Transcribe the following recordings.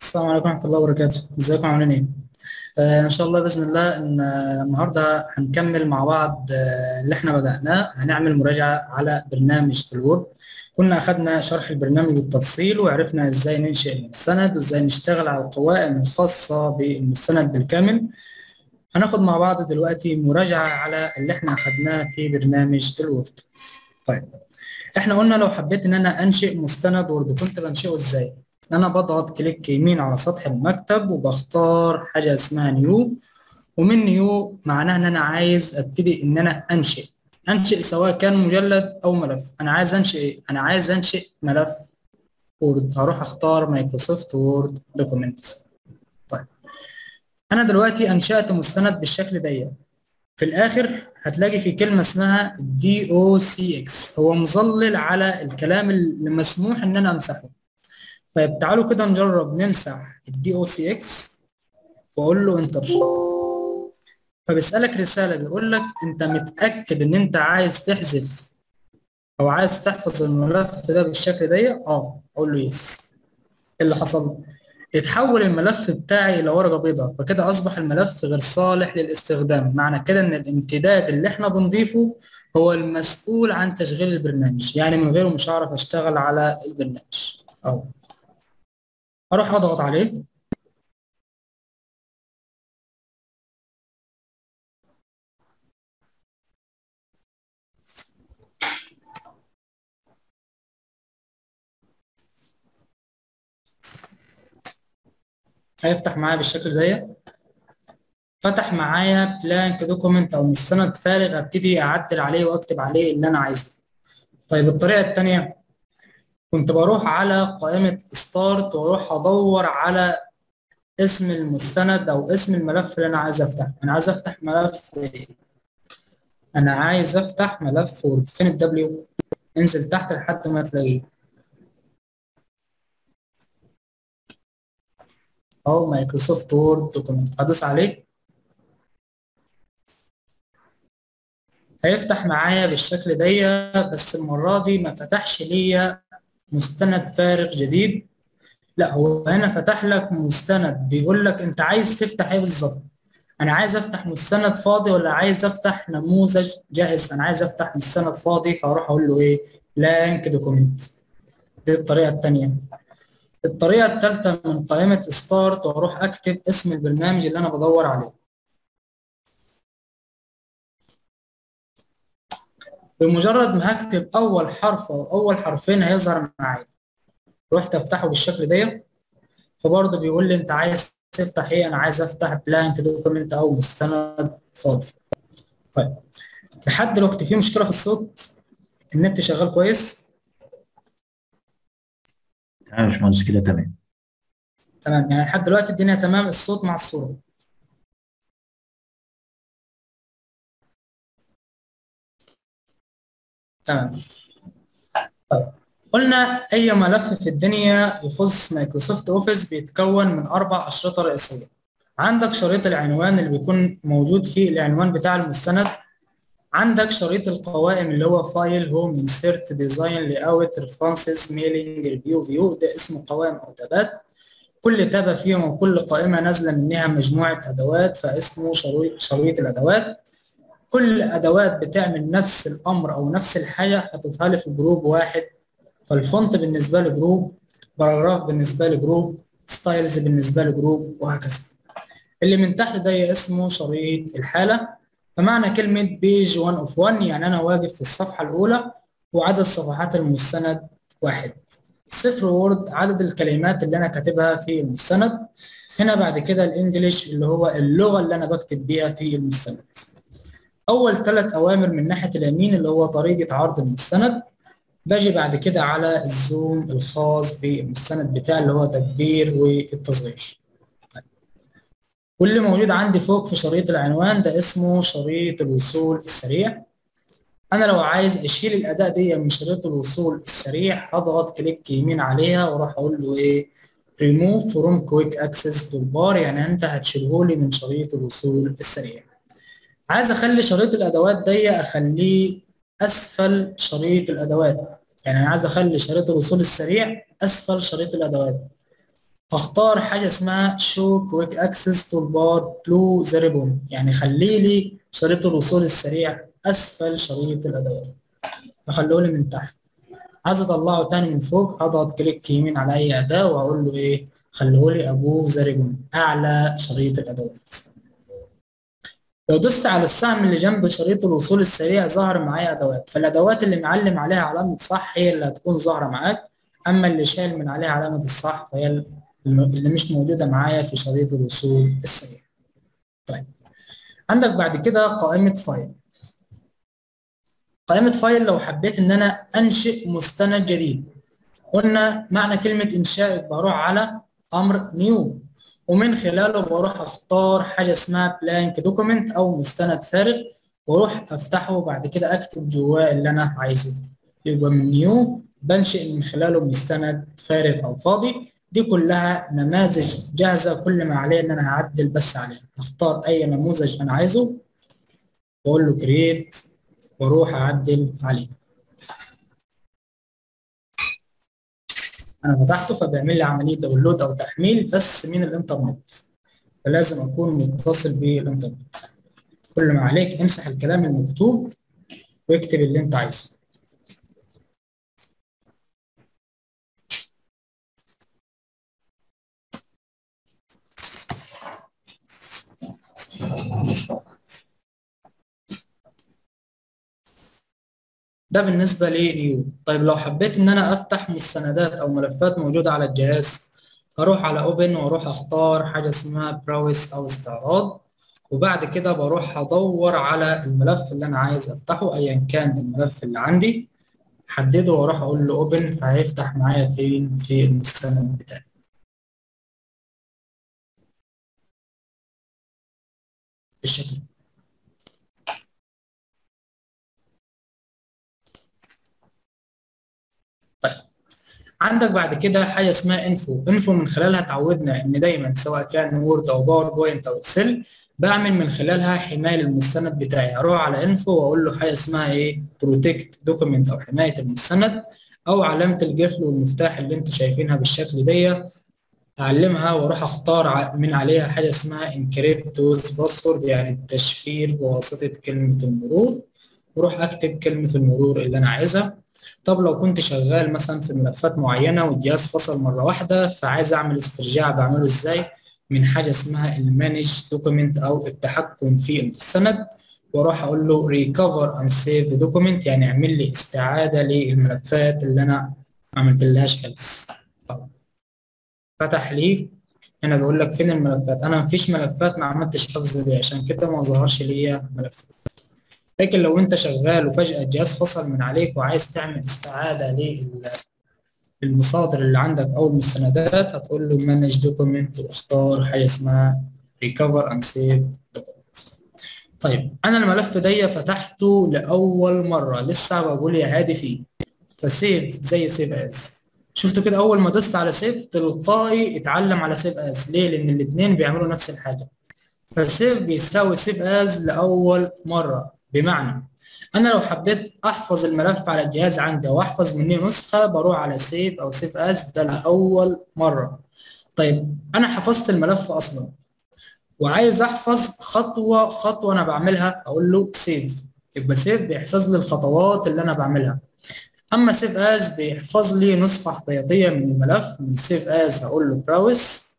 السلام عليكم ورحمة الله وبركاته، ازيكم عاملين ايه؟ آه ان شاء الله بإذن الله ان آه، النهارده هنكمل مع بعض آه اللي احنا بدأناه هنعمل مراجعة على برنامج الوورد كنا أخدنا شرح البرنامج بالتفصيل وعرفنا ازاي ننشئ المستند وازاي نشتغل على القوائم الخاصة بالمستند بالكامل هناخد مع بعض دلوقتي مراجعة على اللي احنا أخدناه في برنامج الوورد طيب احنا قلنا لو حبيت ان انا انشئ مستند وورد كنت بنشئه ازاي؟ انا بضغط كليك يمين على سطح المكتب وبختار حاجه اسمها نيو ومن نيو معناها ان انا عايز ابتدي ان انا انشئ انشئ سواء كان مجلد او ملف انا عايز انشئ ايه انا عايز انشئ ملف وورد هروح اختار مايكروسوفت وورد دوكيمنت طيب انا دلوقتي انشات مستند بالشكل ده في الاخر هتلاقي في كلمه اسمها دي او سي اكس هو مظلل على الكلام اللي مسموح ان انا امسحه طيب تعالوا كده نجرب نمسح الدي او سي اكس واقول له انتر فبيسألك رسالة بيقول لك انت متأكد ان انت عايز تحذف او عايز تحفظ الملف ده بالشكل ده اه اقول له يس اللي حصل اتحول الملف بتاعي الى ورقة بيضاء فكده اصبح الملف غير صالح للاستخدام معنى كده ان الامتداد اللي احنا بنضيفه هو المسؤول عن تشغيل البرنامج يعني من غيره مش هعرف اشتغل على البرنامج اهو اروح اضغط عليه هيفتح معايا بالشكل ده فتح معايا بلانك دوكيمنت او مستند فارغ ابتدي اعدل عليه واكتب عليه اللي انا عايزه طيب الطريقه الثانيه كنت بروح على قائمه ستارت واروح ادور على اسم المستند او اسم الملف اللي انا عايز افتحه انا عايز افتح ملف إيه؟ انا عايز افتح ملف وورد فين الدبليو انزل تحت لحد ما تلاقيه او مايكروسوفت وورد دوكيمنت هدوس عليه هيفتح معايا بالشكل ده بس المرة دي ما فتحش ليا مستند فارغ جديد لا هو هنا فتح لك مستند بيقول لك انت عايز تفتح ايه بالظبط انا عايز افتح مستند فاضي ولا عايز افتح نموذج جاهز انا عايز افتح مستند فاضي فاروح اقول له ايه بلانك دوكيمنت دي الطريقة التانية الطريقة الثالثة من قائمة ستارت واروح اكتب اسم البرنامج اللي انا بدور عليه بمجرد ما هكتب اول حرف او اول حرفين هيظهر معايا رحت افتحه بالشكل ده فبرضه بيقول لي انت عايز تفتح ايه انا عايز افتح بلانك دوكيمنت او مستند فاضي طيب لحد دلوقتي في مشكله في الصوت النت شغال كويس تمام يا باشمهندس كده تمام تمام يعني لحد دلوقتي الدنيا تمام الصوت مع الصوره تمام طيب قلنا اي ملف في الدنيا يخص مايكروسوفت اوفيس بيتكون من اربع اشرطه رئيسيه عندك شريط العنوان اللي بيكون موجود فيه العنوان بتاع المستند عندك شريط القوائم اللي هو فايل هوم انسيرت ديزاين لاي اوت ريفرنسز ميلينج ريفيو فيو ده اسمه قوائم او تابات كل تابة فيهم وكل قائمة نازلة منها مجموعة أدوات فاسمه شريط, شريط الأدوات كل أدوات بتعمل نفس الأمر أو نفس الحاجة هتضيفها لي في جروب واحد فالفونت بالنسبة لي جروب باراجراف بالنسبة لي جروب ستايلز بالنسبة لي جروب وهكذا اللي من تحت ده اسمه شريط الحالة فمعنى كلمة بيج 1 اوف 1 يعني أنا واقف في الصفحة الأولى وعدد صفحات المستند واحد صفر وورد عدد الكلمات اللي أنا كاتبها في المستند هنا بعد كده الإنجليش اللي هو اللغة اللي أنا بكتب بيها في المستند أول ثلاث أوامر من ناحية اليمين اللي هو طريقة عرض المستند باجي بعد كده على الزوم الخاص بالمستند بتاعي اللي هو تكبير والتصغير واللي موجود عندي فوق في شريط العنوان ده اسمه شريط الوصول السريع انا لو عايز اشيل الاداة دي من شريط الوصول السريع هضغط كليك يمين عليها واروح اقول له ايه ريموف فروم كويك اكسس تولبار يعني انت هتشيله لي من شريط الوصول السريع عايز اخلي شريط الادوات دي اخليه اسفل شريط الادوات يعني انا عايز اخلي شريط الوصول السريع اسفل شريط الادوات هختار حاجة اسمها شو كويك اكسس تول بار بلو ذا ريبون يعني خلي لي شريط الوصول السريع اسفل شريط الادوات اخليه لي من تحت عايز اطلعه تاني من فوق هضغط كليك يمين على اي اداة واقول له ايه خليه لي ابوف ذا ريبون اعلى شريط الادوات لو دوست على السهم اللي جنب شريط الوصول السريع ظهر معايا ادوات فالادوات اللي معلم عليها علامة صح هي اللي هتكون ظاهرة معاك اما اللي شايل من عليها علامة الصح فهي اللي مش موجودة معايا في شريط الوصول السريع طيب عندك بعد كده قائمة فايل قائمة فايل لو حبيت ان انا انشئ مستند جديد قلنا معنى كلمة انشاء بروح على امر نيو ومن خلاله بروح اختار حاجة اسمها بلانك دوكيمنت او مستند فارغ واروح افتحه وبعد كده اكتب جواه اللي انا عايزه يبقى من نيو بنشئ من خلاله مستند فارغ او فاضي دي كلها نماذج جاهزة كل ما عليه ان انا هعدل بس عليها اختار اي نموذج انا عايزه واقول له كرييت واروح اعدل عليه انا فتحته فبيعمل لي عمليه داونلود او تحميل بس من الانترنت فلازم اكون متصل بالانترنت كل ما عليك امسح الكلام المكتوب واكتب اللي انت عايزه ده بالنسبة لنيو طيب لو حبيت ان انا افتح مستندات او ملفات موجودة على الجهاز هروح على اوبن واروح اختار حاجة اسمها براوس او استعراض وبعد كده بروح ادور على الملف اللي انا عايز افتحه ايا كان الملف اللي عندي احدده واروح اقول له اوبن فهيفتح معايا فين في المستند بتاعي بالشكل ده طيب عندك بعد كده حاجه اسمها انفو انفو من خلالها اتعودنا ان دايما سواء كان وورد او باوربوينت او اكسل بعمل من خلالها حمايه للمستند بتاعي اروح على انفو واقول له حاجه اسمها ايه بروتكت دوكيمنت او حمايه المستند او علامه القفل والمفتاح اللي انتم شايفينها بالشكل دي اعلمها واروح اختار من عليها حاجه اسمها انكريبت باسورد يعني التشفير بواسطه كلمه المرور واروح اكتب كلمه المرور اللي انا عايزها طب لو كنت شغال مثلا في ملفات معينه والجهاز فصل مره واحده فعايز اعمل استرجاع بعمله ازاي من حاجه اسمها المانج دوكيمنت او التحكم في المستند واروح اقول له ريكفر اند سيف ذا دوكيمنت يعني اعمل لي استعاده للملفات اللي انا ما عملتلهاش حفظ فتح لي هنا بيقول لك فين الملفات انا مفيش ملفات ما عملتش حفظ ليها عشان كده ما ظهرش ليا ملفات لكن لو انت شغال وفجأة الجهاز فصل من عليك وعايز تعمل استعادة للمصادر اللي عندك او المستندات هتقول له مانج دوكيمنت واختار حاجة اسمها ريكفر اند سيف دوكيمنت طيب انا الملف ده فتحته لاول مرة لسه بقول يا هادي فيه فسيف زي سيف از شفتوا كده اول ما دوست على سيف تلقائي اتعلم على سيف از ليه لان الاثنين بيعملوا نفس الحاجة فسيف بيساوي سيف از لاول مرة بمعنى انا لو حبيت احفظ الملف على الجهاز عندي واحفظ منه نسخه بروح على سيف او سيف از ده لاول مره طيب انا حفظت الملف اصلا وعايز احفظ خطوه خطوه انا بعملها اقول له سيف يبقى سيف بيحفظ لي الخطوات اللي انا بعملها اما سيف از بيحفظ لي نسخه احتياطيه من الملف من سيف از هقول له براوس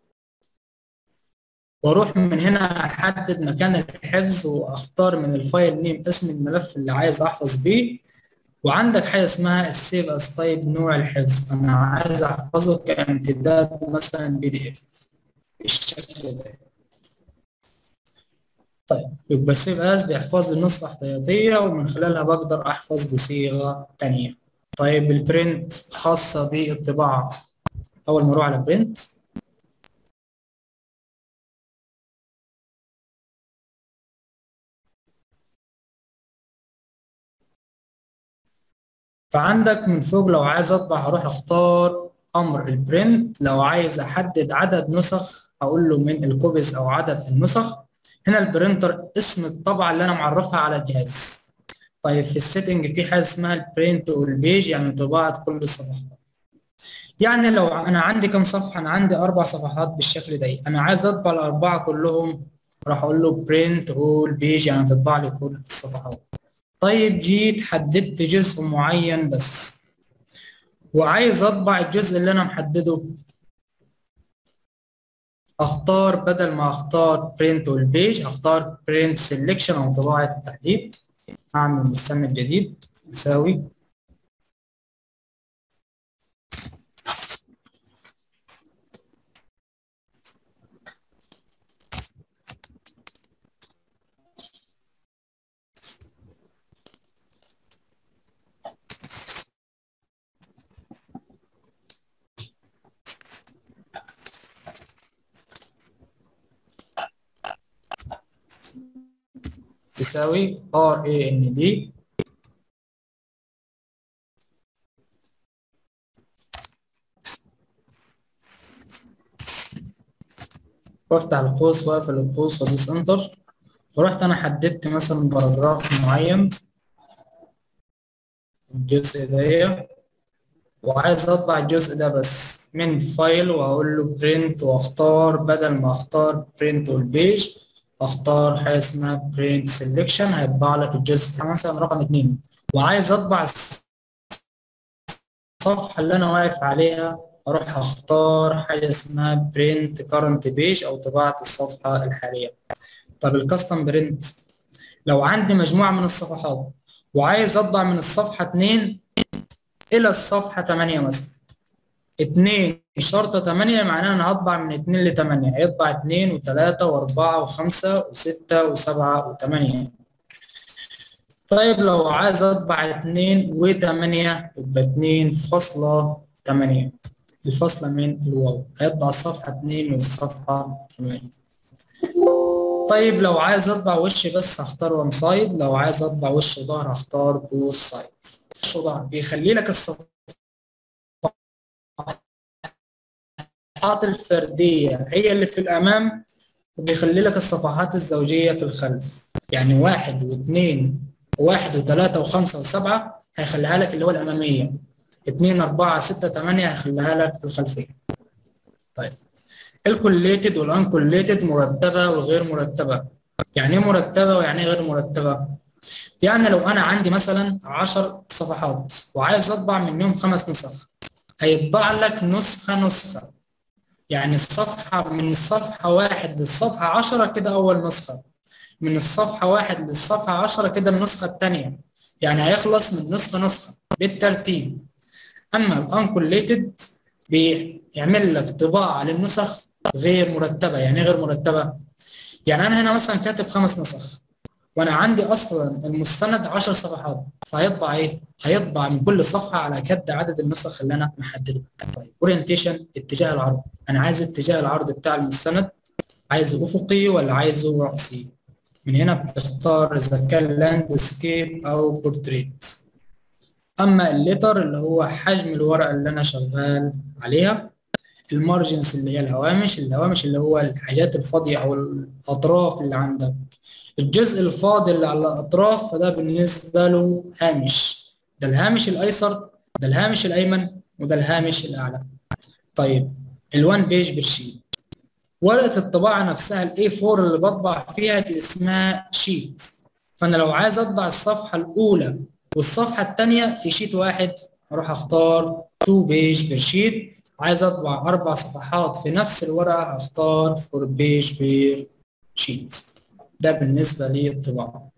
واروح من هنا احدد مكان الحفظ واختار من الفايل نيم اسم الملف اللي عايز احفظ بيه وعندك حاجه اسمها السيف از تايب نوع الحفظ انا عايز احفظه كامتداد مثلا بي دي اف بالشكل ده طيب يبقى السيف از بيحفظ لي نسخه احتياطيه ومن خلالها بقدر احفظ بصيغه تانية طيب البرنت خاصه بالطباعه اول ما اروح على برنت فعندك من فوق لو عايز اطبع هروح اختار امر البرنت لو عايز احدد عدد نسخ هقول له من الكوبيز او عدد النسخ هنا البرنتر اسم الطبعه اللي انا معرفها على الجهاز طيب في السيتنج في حاجه اسمها البرنت والبيج يعني طباعه كل صفحه يعني لو انا عندي كم صفحه انا عندي اربع صفحات بالشكل ده انا عايز اطبع الاربعه كلهم راح اقول له برنت اول بيج يعني تطبع لي كل الصفحات طيب جيت حددت جزء معين بس وعايز اطبع الجزء اللي انا محدده اختار بدل ما اختار برنت اول بيج اختار برنت سيلكشن او طباعه التحديد اعمل مستند جديد يساوي تساوي R A N D وافتح القوس واقفل القوس وادوس انتر ورحت انا حددت مثلا باراجراف معين الجزء ده وعايز اطبع الجزء ده بس من فايل واقول له برنت واختار بدل ما اختار برنت والبيج اختار حاجه اسمها برنت سيلكشن هيطبع لك الجزء مثلا رقم اتنين وعايز اطبع الصفحه اللي انا واقف عليها اروح اختار حاجه اسمها برنت كارنت بيج او طباعه الصفحه الحاليه طب الكاستم برنت لو عندي مجموعه من الصفحات وعايز اطبع من الصفحه 2 الى الصفحه 8 مثلا 2 شرطة 8 معناه انا هطبع من 2 ل 8 هيطبع 2 و3 و4 و5 و6 و7 و8 طيب لو عايز اطبع 2 و8 يبقى 2 فاصلة 8 الفاصلة من الواو هيطبع الصفحة 2 والصفحة 8 طيب لو عايز اطبع وش بس هختار وان سايد لو عايز اطبع وش وظهر هختار بوث سايد وش وظهر بيخلي لك الصفحات الفردية هي اللي في الأمام وبيخلي لك الصفحات الزوجية في الخلف يعني واحد واثنين واحد وثلاثة وخمسة وسبعة هيخليها لك اللي هو الأمامية اتنين أربعة ستة تمانية هيخليها لك في الخلفية طيب الكوليتد والانكوليتد مرتبة وغير مرتبة يعني ايه مرتبة ويعني ايه غير مرتبة يعني لو أنا عندي مثلا عشر صفحات وعايز أطبع منهم خمس نسخ هيطبع لك نسخة نسخة يعني الصفحة من الصفحة واحد للصفحة عشرة كده أول نسخة من الصفحة واحد للصفحة عشرة كده النسخة التانية يعني هيخلص من نسخة نسخة بالترتيب أما الأنكوليتد بيعمل لك طباعة للنسخ غير مرتبة يعني غير مرتبة يعني أنا هنا مثلا كاتب خمس نسخ وأنا عندي أصلا المستند عشر صفحات فهيطبع إيه؟ هيطبع من كل صفحة على كد عدد النسخ اللي أنا محدده طيب أورينتيشن اتجاه العرض أنا عايز اتجاه العرض بتاع المستند عايزه أفقي ولا عايزه رأسي من هنا بتختار إذا كان لاندسكيب أو بورتريت أما الليتر اللي هو حجم الورقة اللي أنا شغال عليها المارجنز اللي هي الهوامش الهوامش اللي هو الحاجات الفاضية أو الأطراف اللي عندك الجزء الفاضي اللي على الأطراف فده بالنسبة له هامش ده الهامش الأيسر ده الهامش الأيمن وده الهامش الأعلى طيب الوان بيج برشيت ورقة الطباعة نفسها الاي 4 اللي بطبع فيها دي اسمها شيت فأنا لو عايز أطبع الصفحة الأولى والصفحة الثانية في شيت واحد أروح أختار 2 بيج بير شيت عايز أطبع أربع صفحات في نفس الورقة هختار 4 بيج بير شيت ده بالنسبة للطباعة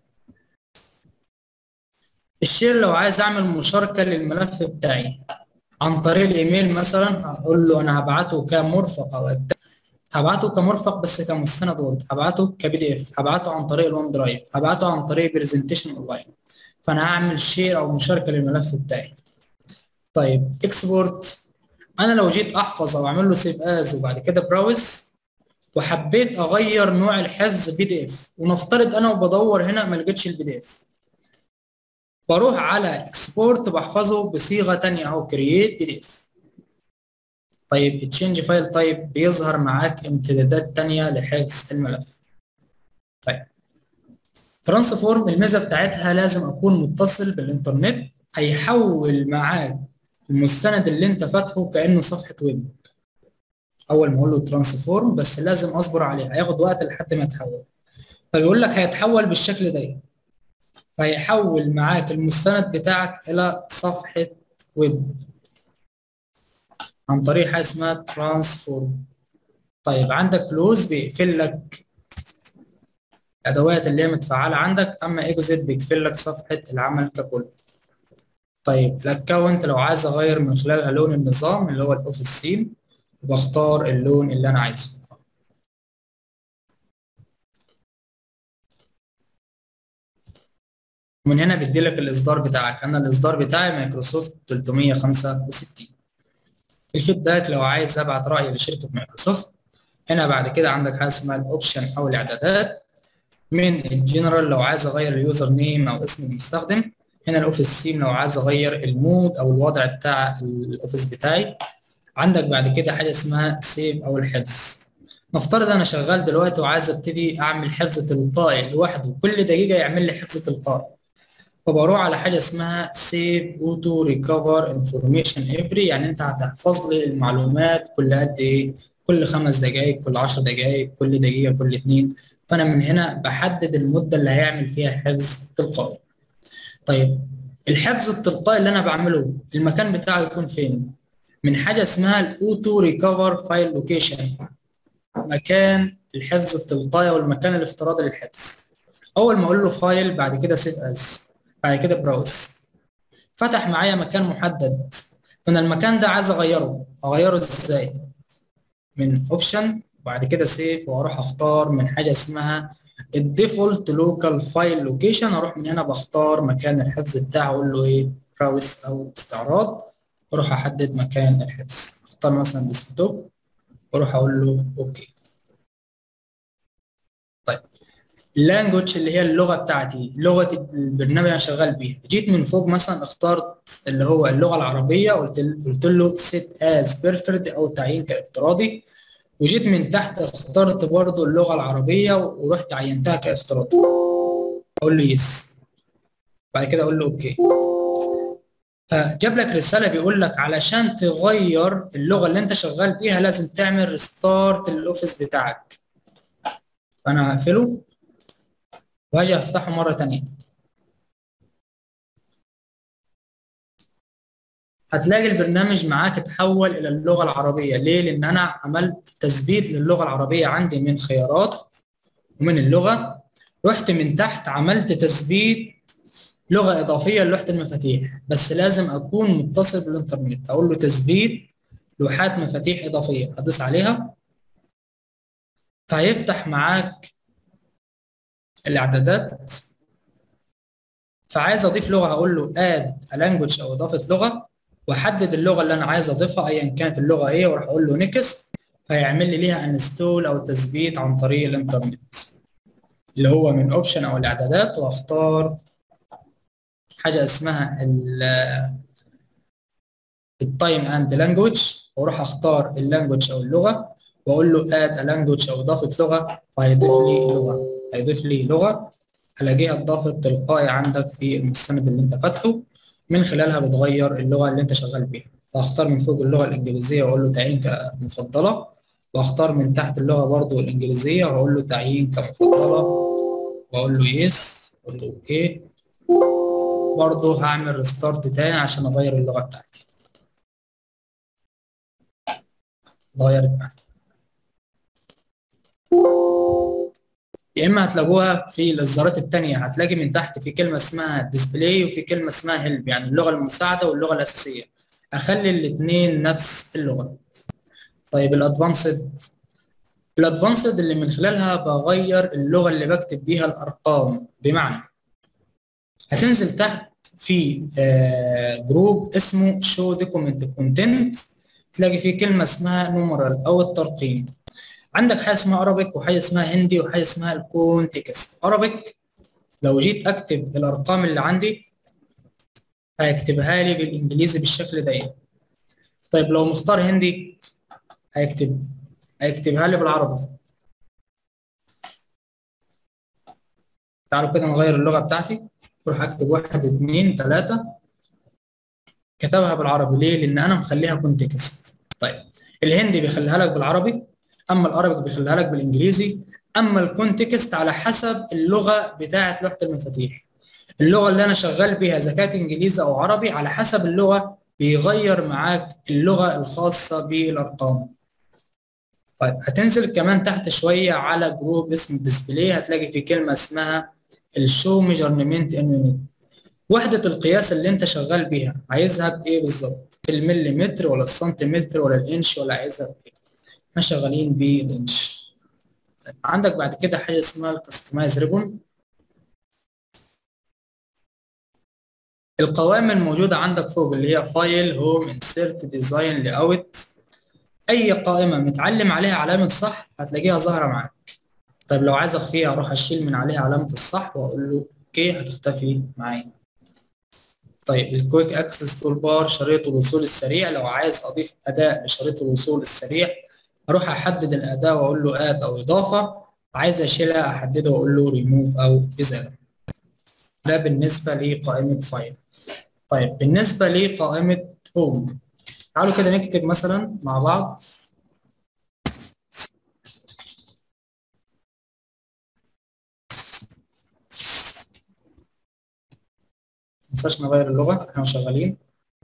الشير لو عايز أعمل مشاركة للملف بتاعي عن طريق الإيميل مثلا هقول له أنا هبعته كمرفق أو هبعته كمرفق بس كمستند وورد هبعته كبي دي اف هبعته عن طريق الون درايف هبعته عن طريق برزنتيشن اونلاين فانا هعمل شير او مشاركه للملف بتاعي طيب اكسبورت انا لو جيت احفظ او اعمل له سيف از وبعد كده براوز وحبيت اغير نوع الحفظ بي دي اف ونفترض انا وبدور هنا ما لقيتش البي دي اف بروح على اكسبورت بحفظه بصيغه ثانيه اهو كرييت بي دي اف طيب تشينج فايل تايب بيظهر معاك امتدادات تانية لحفظ الملف طيب ترانسفورم الميزه بتاعتها لازم اكون متصل بالانترنت هيحول معاك المستند اللي انت فاتحه كانه صفحه ويب اول ما اقول له ترانسفورم بس لازم اصبر عليه هياخد وقت لحد ما يتحول فبيقول لك هيتحول بالشكل ده فيحول معاك المستند بتاعك الى صفحه ويب عن طريق حاجه اسمها ترانسفورم طيب عندك كلوز بيقفل لك الادوات اللي هي متفعله عندك اما اكزit بيقفل لك صفحه العمل ككل طيب الاكونت لو عايز اغير من خلالها لون النظام اللي هو الاوفيس سين بختار اللون اللي انا عايزه من هنا بيدي لك الاصدار بتاعك انا الاصدار بتاعي مايكروسوفت 365 الفيدباك لو عايز ابعت رايي لشركه مايكروسوفت هنا بعد كده عندك حاجه اسمها الاوبشن او الاعدادات من الجنرال لو عايز اغير اليوزر نيم او اسم المستخدم هنا الاوفيس سيم لو عايز اغير المود او الوضع بتاع الاوفيس بتاعي عندك بعد كده حاجه اسمها سيف او الحفظ نفترض انا شغال دلوقتي وعايز ابتدي اعمل حفظ تلقائي لوحده كل دقيقه يعمل لي حفظ تلقائي فبروح على حاجه اسمها سيف اوتو ريكفر انفورميشن افري يعني انت هتحفظ لي المعلومات كل قد ايه كل خمس دقائق كل عشر دقائق كل دقيقه كل اتنين فانا من هنا بحدد المده اللي هيعمل فيها حفظ تلقائي طيب الحفظ التلقائي اللي انا بعمله المكان بتاعه يكون فين من حاجه اسمها الاوتو ريكفر فايل لوكيشن مكان الحفظ التلقائي والمكان الافتراضي للحفظ اول ما اقول له فايل بعد كده سيف از بعد كده براوس فتح معايا مكان محدد فانا المكان ده عايز اغيره اغيره ازاي من اوبشن وبعد كده سيف واروح اختار من حاجه اسمها الديفولت لوكال فايل لوكيشن اروح من هنا بختار مكان الحفظ بتاعه اقول له ايه براوس او استعراض واروح احدد مكان الحفظ اختار مثلا ديسكتوب واروح اقول له اوكي طيب اللانجوج اللي هي اللغه بتاعتي لغه البرنامج اللي انا شغال بيها جيت من فوق مثلا اخترت اللي هو اللغه العربيه قلت قلت له سيت از بيرفرد او تعيين كافتراضي وجيت من تحت اخترت برضو اللغه العربيه ورحت عينتها كافتراضي اقول له يس بعد كده اقول له اوكي فجاب لك رساله بيقول لك علشان تغير اللغه اللي انت شغال بيها لازم تعمل ريستارت للاوفيس بتاعك فانا هقفله واجي افتحه مره تانية هتلاقي البرنامج معاك اتحول الى اللغه العربيه ليه لان انا عملت تثبيت للغه العربيه عندي من خيارات ومن اللغه رحت من تحت عملت تثبيت لغه اضافيه لوحه المفاتيح بس لازم اكون متصل بالانترنت اقول له تثبيت لوحات مفاتيح اضافيه ادوس عليها فهيفتح معاك الاعدادات فعايز اضيف لغه هقول له اد لانجوج او اضافه لغه واحدد اللغه اللي انا عايز اضيفها ايا كانت اللغه ايه واروح اقول له نيكست فيعمل لي ليها انستول او تثبيت عن طريق الانترنت اللي هو من اوبشن او الاعدادات واختار حاجه اسمها التايم اند لانجوج واروح اختار اللانجوج او اللغه واقول له اد لانجوج او اضافه لغه فهيضيف لي لغه هيضيف لي لغه هلاقيها اتضافت تلقائي عندك في المستند اللي انت فاتحه من خلالها بتغير اللغه اللي انت شغال بيها فاختار من فوق اللغه الانجليزيه واقول له تعيين كمفضله واختار من تحت اللغه برضو الانجليزيه واقول له تعيين كمفضله واقول له يس واقول له اوكي برضو هعمل ريستارت تاني عشان اغير اللغه بتاعتي اتغيرت معايا يا اما هتلاقوها في الاصدارات الثانيه هتلاقي من تحت في كلمه اسمها ديسبلاي وفي كلمه اسمها هيلب يعني اللغه المساعده واللغه الاساسيه اخلي الاثنين نفس اللغه طيب الادفانسد الادفانسد اللي من خلالها بغير اللغه اللي بكتب بيها الارقام بمعنى هتنزل تحت في جروب اسمه شو دوكيمنت كونتنت تلاقي فيه كلمه اسمها نومرال او الترقيم عندك حاجه اسمها ارابيك وحاجه اسمها هندي وحاجه اسمها الكونتكست ارابيك لو جيت اكتب الارقام اللي عندي هيكتبها لي بالانجليزي بالشكل ده طيب لو مختار هندي هيكتب هيكتبها لي بالعربي تعالوا كده نغير اللغه بتاعتي اروح اكتب واحد اتنين تلاته كتبها بالعربي ليه؟ لان انا مخليها كونتكست طيب الهندي بيخليها لك بالعربي اما الارابيك بيخليها لك بالانجليزي اما الكونتكست على حسب اللغه بتاعه لوحه المفاتيح اللغه اللي انا شغال بيها اذا كانت انجليزي او عربي على حسب اللغه بيغير معاك اللغه الخاصه بالارقام طيب هتنزل كمان تحت شويه على جروب اسمه ديسبلاي هتلاقي في كلمه اسمها الشو ميجرمنت ان يونت وحده القياس اللي انت شغال بيها عايزها بايه بالظبط المليمتر ولا السنتيمتر ولا الانش ولا عايزها بايه احنا شغالين بالانش طيب عندك بعد كده حاجه اسمها الكستمايز ريبون القوائم الموجوده عندك فوق اللي هي فايل هوم انسيرت ديزاين لاي اوت اي قائمه متعلم عليها علامه صح هتلاقيها ظاهره معاك طيب لو عايز اخفيها اروح اشيل من عليها علامه الصح واقول له اوكي هتختفي معايا طيب الكويك اكسس تول بار شريط الوصول السريع لو عايز اضيف اداء لشريط الوصول السريع اروح احدد الاداء واقول له اد او اضافه عايز اشيلها احدده واقول له ريموف او ازاله ده بالنسبه لقائمه فايل طيب بالنسبه لقائمه هوم تعالوا كده نكتب مثلا مع بعض منساش نغير اللغة احنا شغالين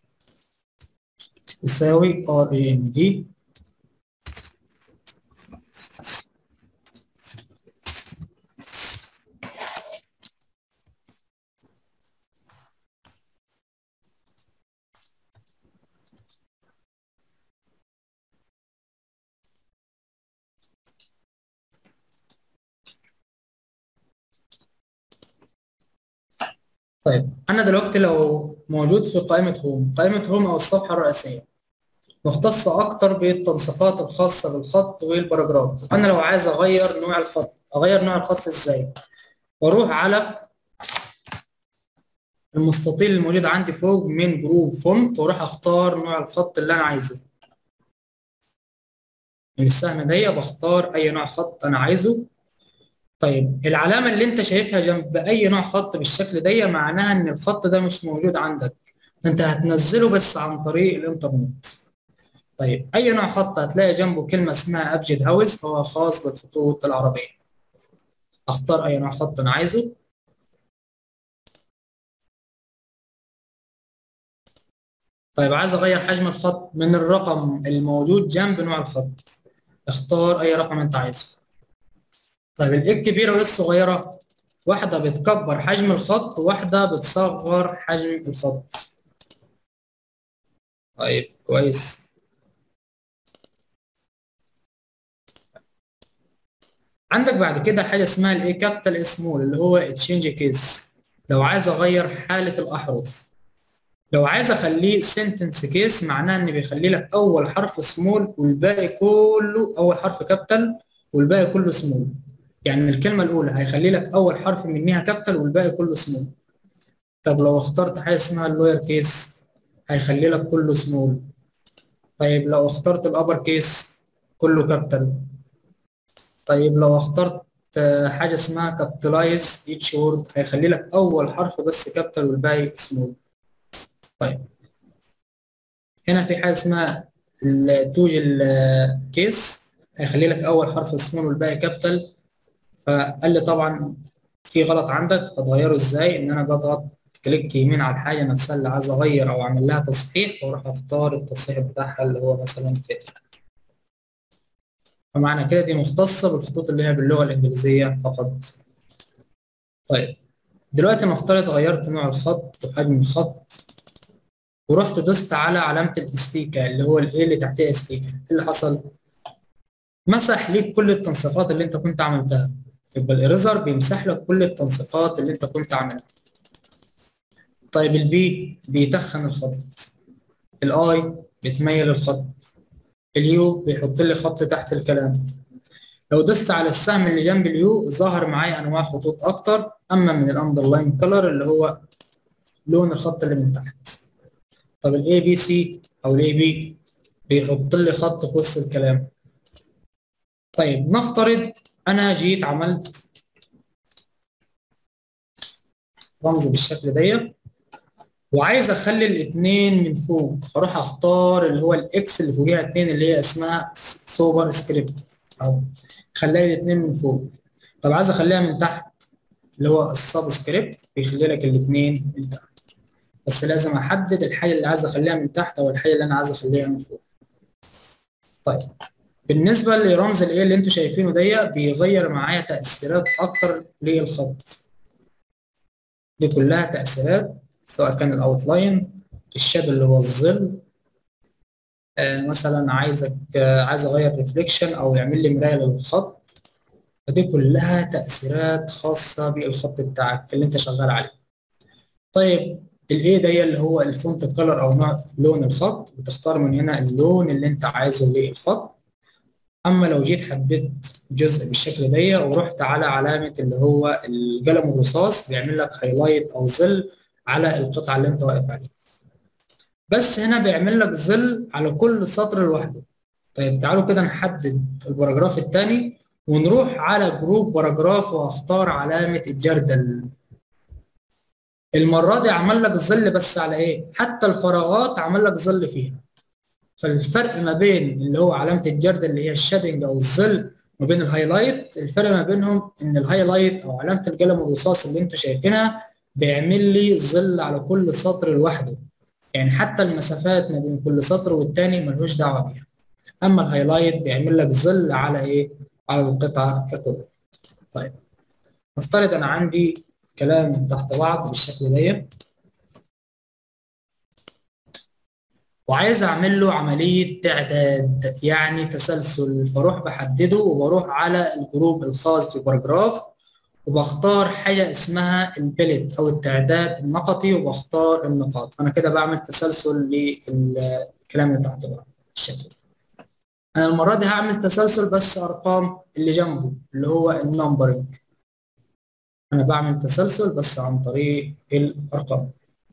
يساوي ار اي ان دي طيب انا دلوقتي لو موجود في قائمه هوم قائمه هوم او الصفحه الرئيسيه مختصه اكتر بالتنسيقات الخاصه بالخط والباراجراف انا لو عايز اغير نوع الخط اغير نوع الخط ازاي واروح على المستطيل الموجود عندي فوق من جروب فونت واروح اختار نوع الخط اللي انا عايزه من السهم ده بختار اي نوع خط انا عايزه طيب العلامة اللي انت شايفها جنب اي نوع خط بالشكل ده معناها ان الخط ده مش موجود عندك انت هتنزله بس عن طريق الانترنت طيب اي نوع خط هتلاقي جنبه كلمة اسمها ابجد هاوس هو خاص بالخطوط العربية اختار اي نوع خط انا عايزه طيب عايز اغير حجم الخط من الرقم الموجود جنب نوع الخط اختار اي رقم انت عايزه طيب الايه الكبيره والايه الصغيره واحده بتكبر حجم الخط وواحده بتصغر حجم الخط طيب كويس عندك بعد كده حاجه اسمها الايه كابيتال سمول اللي هو تشينج كيس لو عايز اغير حاله الاحرف لو عايز اخليه سنتنس كيس معناه ان بيخلي لك اول حرف سمول والباقي كله اول حرف كابيتال والباقي كله سمول يعني الكلمة الأولى هيخلي لك أول حرف منها كابيتال والباقي كله سمول. طب لو اخترت حاجة اسمها اللوير كيس هيخلي لك كله سمول. طيب لو اخترت الأبر كيس كله كابيتال. طيب لو اخترت حاجة اسمها كابيتالايز ايتش وورد هيخلي لك أول حرف بس كابيتال والباقي سمول. طيب هنا في حاجة اسمها التوج الكيس هيخلي لك أول حرف سمول والباقي كابيتال فقال لي طبعا في غلط عندك هتغيره ازاي ان انا بضغط كليك يمين على الحاجه نفسها اللي عايز اغير او اعمل لها تصحيح واروح اختار التصحيح بتاعها اللي هو مثلا فتح فمعنى كده دي مختصه بالخطوط اللي هي باللغه الانجليزيه فقط طيب دلوقتي نفترض غيرت نوع الخط وحجم الخط ورحت دوست على علامه الاستيكه اللي هو الايه اللي تحتها استيكه ايه اللي حصل مسح ليك كل التنسيقات اللي انت كنت عملتها يبقى الإريزر بيمسح لك كل التنسيقات اللي انت كنت عاملها طيب البي بيتخن الخط الاي بتميل الخط اليو بيحط لي خط تحت الكلام لو دوست على السهم اللي جنب اليو ظهر معايا انواع خطوط اكتر اما من الاندرلاين كلر اللي هو لون الخط اللي من تحت طب الاي بي سي او الاي بي بيحط لي خط في وسط الكلام طيب نفترض انا جيت عملت رمز بالشكل ده وعايز اخلي الاثنين من فوق فاروح اختار اللي هو الاكس اللي فوقيها اثنين اللي هي اسمها سوبر سكريبت او خليها الاثنين من فوق طب عايز اخليها من تحت اللي هو السب سكريبت بيخلي لك الاثنين من تحت بس لازم احدد الحاجه اللي عايز اخليها من تحت او الحاجه اللي انا عايز اخليها من فوق طيب بالنسبه لرمز الايه اللي انتوا شايفينه ده بيغير معايا تاثيرات اكتر للخط دي كلها تاثيرات سواء كان الاوتلاين الشادو اللي هو الظل آه مثلا عايزك آه عايز اغير ريفليكشن او يعمل لي مرايه للخط فدي كلها تاثيرات خاصه بالخط بتاعك اللي انت شغال عليه طيب الايه ده اللي هو الفونت كلر او نوع لون الخط بتختار من هنا اللون اللي انت عايزه للخط اما لو جيت حددت جزء بالشكل ده ورحت على علامه اللي هو القلم الرصاص بيعمل لك هايلايت او ظل على القطعه اللي انت واقف عليها بس هنا بيعمل لك ظل على كل سطر لوحده طيب تعالوا كده نحدد الباراجراف الثاني ونروح على جروب باراجراف واختار علامه الجردل المره دي عمل لك ظل بس على ايه حتى الفراغات عمل لك ظل فيها فالفرق ما بين اللي هو علامه الجرد اللي هي الشادنج او الظل ما بين الهايلايت الفرق ما بينهم ان الهايلايت او علامه القلم الرصاص اللي انتوا شايفينها بيعمل لي ظل على كل سطر لوحده يعني حتى المسافات ما بين كل سطر والتاني ملهوش دعوه بيها اما الهايلايت بيعمل لك ظل على ايه على القطعه ككل طيب نفترض انا عندي كلام تحت بعض بالشكل ده وعايز اعمل له عمليه تعداد يعني تسلسل فاروح بحدده وبروح على الجروب الخاص بباراجراف وبختار حاجه اسمها البلت او التعداد النقطي وبختار النقاط انا كده بعمل تسلسل للكلام اللي تحت بعض بالشكل انا المره دي هعمل تسلسل بس ارقام اللي جنبه اللي هو النمبرنج انا بعمل تسلسل بس عن طريق الارقام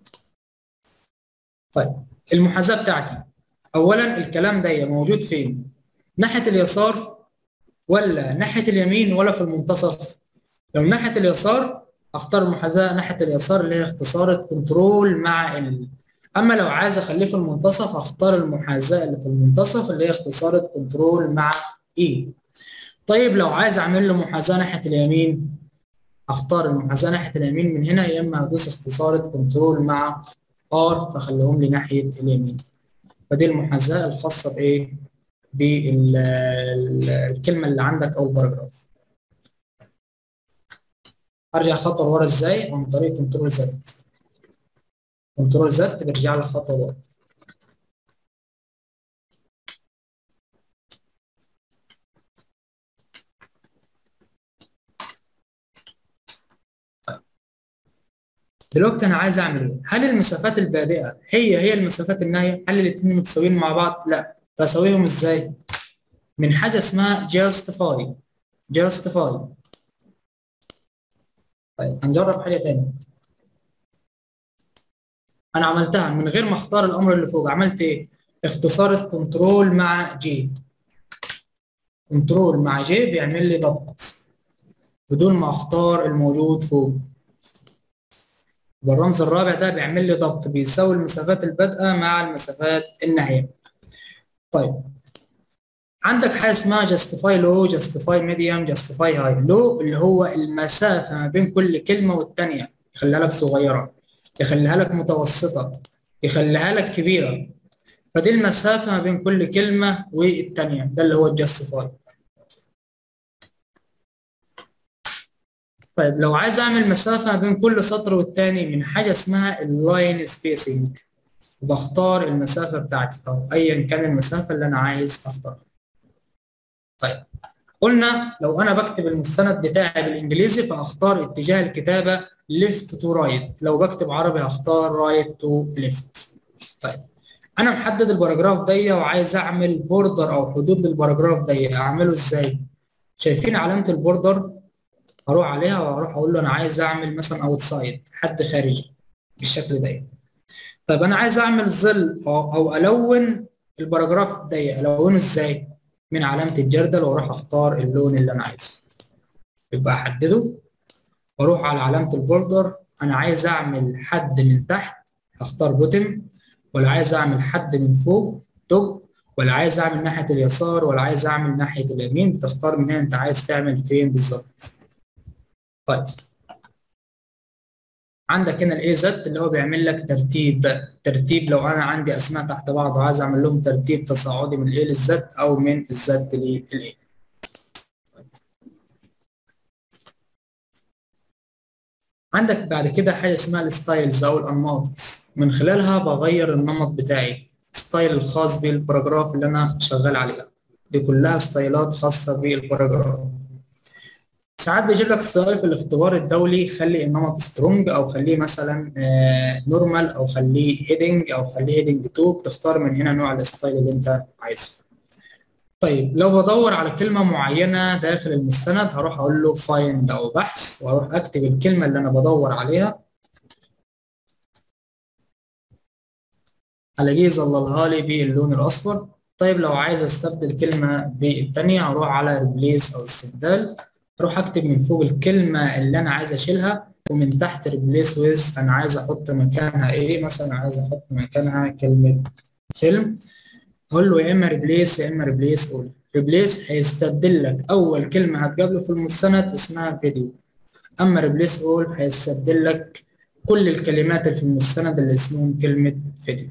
طيب المحاذاه بتاعتي اولا الكلام ده موجود فين ناحيه اليسار ولا ناحيه اليمين ولا في المنتصف لو ناحيه اليسار اختار المحاذاه ناحيه اليسار اللي هي اختصار كنترول مع ال اما لو عايز اخليه في المنتصف اختار المحاذاه اللي في المنتصف اللي هي اختصار كنترول مع اي طيب لو عايز اعمل له محاذاه ناحيه اليمين اختار المحاذاه ناحيه اليمين من هنا يا اما هدوس اختصار كنترول مع ار فخليهم لي ناحيه اليمين فدي المحاذاه الخاصه بايه بالكلمه اللي عندك او الباراجراف ارجع خطوه ورا ازاي عن طريق كنترول زد كنترول زد بيرجع لي خطوه ورا دلوقتي انا عايز اعمل ايه؟ هل المسافات البادئه هي هي المسافات النهايه؟ هل الاثنين متساويين مع بعض؟ لا، فاسويهم ازاي؟ من حاجه اسمها جاستيفاي جاستيفاي طيب هنجرب حاجه تاني انا عملتها من غير ما اختار الامر اللي فوق عملت ايه؟ اختصار كنترول مع جي كنترول مع جي بيعمل لي ضبط بدون ما اختار الموجود فوق والرمز الرابع ده بيعمل لي ضبط بيساوي المسافات البادئه مع المسافات النهائيه. طيب عندك حاجه اسمها جاستيفاي لو جاستيفاي ميديوم جاستيفاي هاي لو اللي هو المسافه ما بين كل كلمه والثانيه يخليها لك صغيره يخليها لك متوسطه يخليها لك كبيره فدي المسافه ما بين كل كلمه والثانيه ده اللي هو الجاستيفاي طيب لو عايز اعمل مسافه بين كل سطر والتاني من حاجه اسمها اللاين سبيسنج بختار المسافه بتاعتي او ايا كان المسافه اللي انا عايز اختارها طيب قلنا لو انا بكتب المستند بتاعي بالانجليزي فاختار اتجاه الكتابه ليفت تو رايت لو بكتب عربي هختار رايت تو ليفت طيب انا محدد الباراجراف ده وعايز اعمل بوردر او حدود للباراجراف ده اعمله ازاي شايفين علامه البوردر هروح عليها واروح اقول له انا عايز اعمل مثلا اوتسايد حد خارجي بالشكل ده طيب انا عايز اعمل ظل او, أو الون الباراجراف ده الونه ازاي من علامه الجردل واروح اختار اللون اللي انا عايزه يبقى احدده واروح على علامه البوردر انا عايز اعمل حد من تحت هختار بوتم ولا عايز اعمل حد من فوق توب ولا عايز اعمل ناحيه اليسار ولا عايز اعمل ناحيه اليمين بتختار من هنا انت عايز تعمل فين بالظبط طيب عندك هنا الاي زد اللي هو بيعمل لك ترتيب ترتيب لو انا عندي اسماء تحت بعض وعايز اعمل لهم ترتيب تصاعدي من الاي للزد او من الزد للاي عندك بعد كده حاجه اسمها الستايلز او الانماط من خلالها بغير النمط بتاعي ستايل الخاص بالباراجراف اللي انا شغال عليها دي كلها ستايلات خاصه بالباراجراف ساعات بيجيب لك سؤال في الاختبار الدولي خلي النمط سترونج او خليه مثلا نورمال او خليه هيدنج او خليه هيدنج 2 بتختار من هنا نوع الستايل اللي انت عايزه طيب لو بدور على كلمة معينة داخل المستند هروح أقول له find أو بحث وأروح أكتب الكلمة اللي أنا بدور عليها ألاقيه ظللها لي باللون الأصفر طيب لو عايز أستبدل كلمة بالتانية هروح على replace أو استبدال أروح أكتب من فوق الكلمة اللي أنا عايز أشيلها ومن تحت replace with أنا عايز أحط مكانها إيه مثلا عايز أحط مكانها كلمة فيلم اقول له يا اما ريبليس يا اما ريبليس اول ريبليس هيستبدل لك اول كلمه هتقابله في المستند اسمها فيديو اما ريبليس اول هيستبدل لك كل الكلمات اللي في المستند اللي اسمهم كلمه فيديو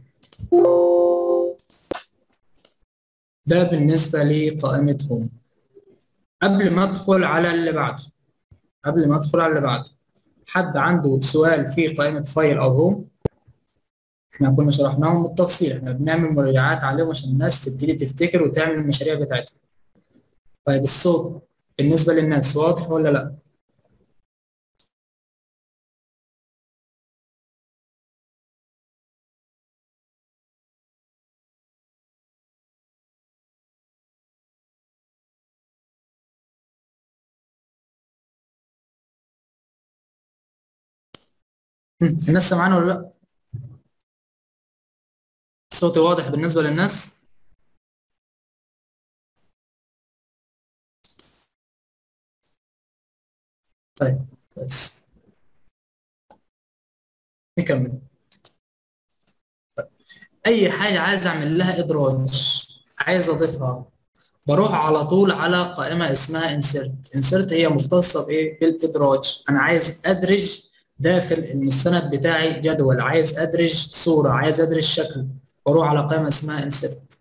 ده بالنسبه لقائمه هوم قبل ما ادخل على اللي بعده قبل ما ادخل على اللي بعده حد عنده سؤال في قائمه فايل او هوم احنا كنا شرحناهم بالتفصيل احنا بنعمل مراجعات عليهم عشان الناس تبتدي تفتكر وتعمل المشاريع بتاعتها طيب الصوت بالنسبة للناس واضح ولا لا؟ الناس سامعانا ولا لا؟ صوتي واضح بالنسبة للناس؟ طيب كويس نكمل طيب. أي حاجة عايز أعمل لها إدراج عايز أضيفها بروح على طول على قائمة اسمها insert insert هي مختصة بإيه؟ بالإدراج أنا عايز أدرج داخل المستند بتاعي جدول عايز أدرج صورة عايز أدرج شكل واروح على قائمه اسمها انسرت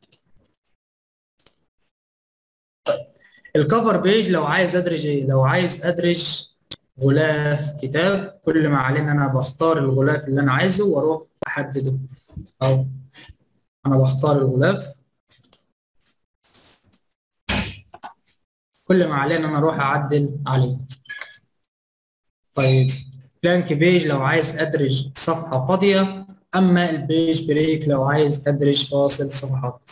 طيب الكفر بيج لو عايز ادرج ايه لو عايز ادرج غلاف كتاب كل ما علينا انا بختار الغلاف اللي انا عايزه واروح احدده اهو انا بختار الغلاف كل ما علينا انا اروح اعدل عليه طيب بلانك بيج لو عايز ادرج صفحه فاضيه اما البيج بريك لو عايز ادرج فاصل صفحات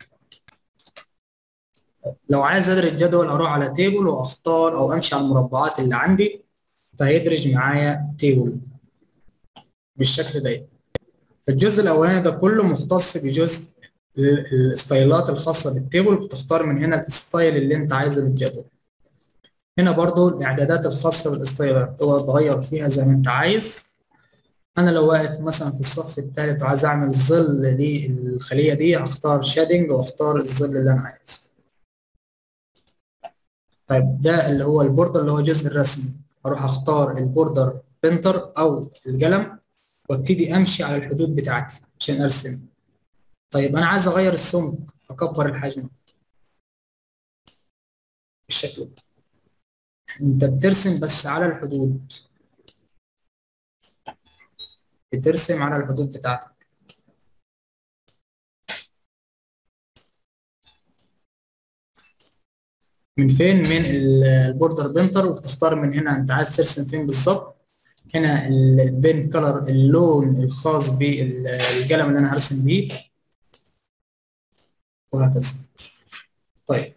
لو عايز ادرج جدول اروح على تيبل واختار او امشي على المربعات اللي عندي فهيدرج معايا تيبل بالشكل ده فالجزء الاولاني ده كله مختص بجزء الستايلات الخاصه بالتيبل بتختار من هنا الستايل اللي انت عايزه للجدول هنا برضو الاعدادات الخاصه بالستايلات تقدر تغير فيها زي ما انت عايز انا لو واقف مثلا في الصف الثالث وعايز اعمل ظل للخليه دي هختار شادنج واختار الظل اللي انا عايزه طيب ده اللي هو البوردر اللي هو جزء الرسم اروح اختار البوردر بنتر او القلم وابتدي امشي على الحدود بتاعتي عشان ارسم طيب انا عايز اغير السمك اكبر الحجم بالشكل ده انت بترسم بس على الحدود بترسم على الحدود بتاعتك من فين من البوردر بنتر وبتختار من هنا انت عايز ترسم فين بالظبط هنا البين كلر اللون الخاص بالقلم اللي انا هرسم بيه وهكذا طيب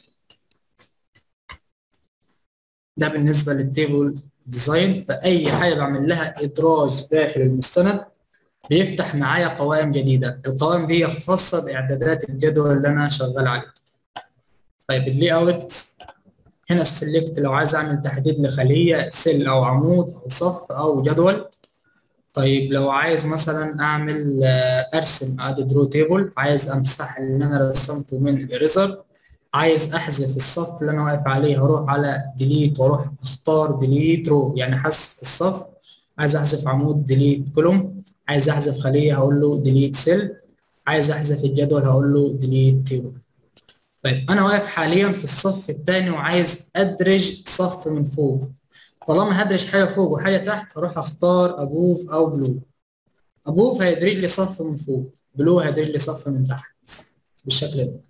ده بالنسبه للتيبل ديزاين فاي حاجه بعمل لها ادراج داخل المستند بيفتح معايا قوائم جديده القوائم دي خاصه باعدادات الجدول اللي انا شغال عليه طيب اللي اوت هنا السلكت لو عايز اعمل تحديد لخليه سيل او عمود او صف او جدول طيب لو عايز مثلا اعمل ارسم ادي درو تيبل عايز امسح اللي انا رسمته من الاريزر عايز احذف الصف اللي انا واقف عليه هروح على ديليت واروح اختار ديليت رو يعني حذف الصف عايز احذف عمود ديليت كولوم عايز احذف خليه هقول له ديليت سيل عايز احذف الجدول هقول له ديليت تيبل طيب انا واقف حاليا في الصف الثاني وعايز ادرج صف من فوق طالما هدرج حاجه فوق وحاجه تحت هروح اختار ابوف او بلو ابوف هيدرج لي صف من فوق بلو هيدرج لي صف من تحت بالشكل ده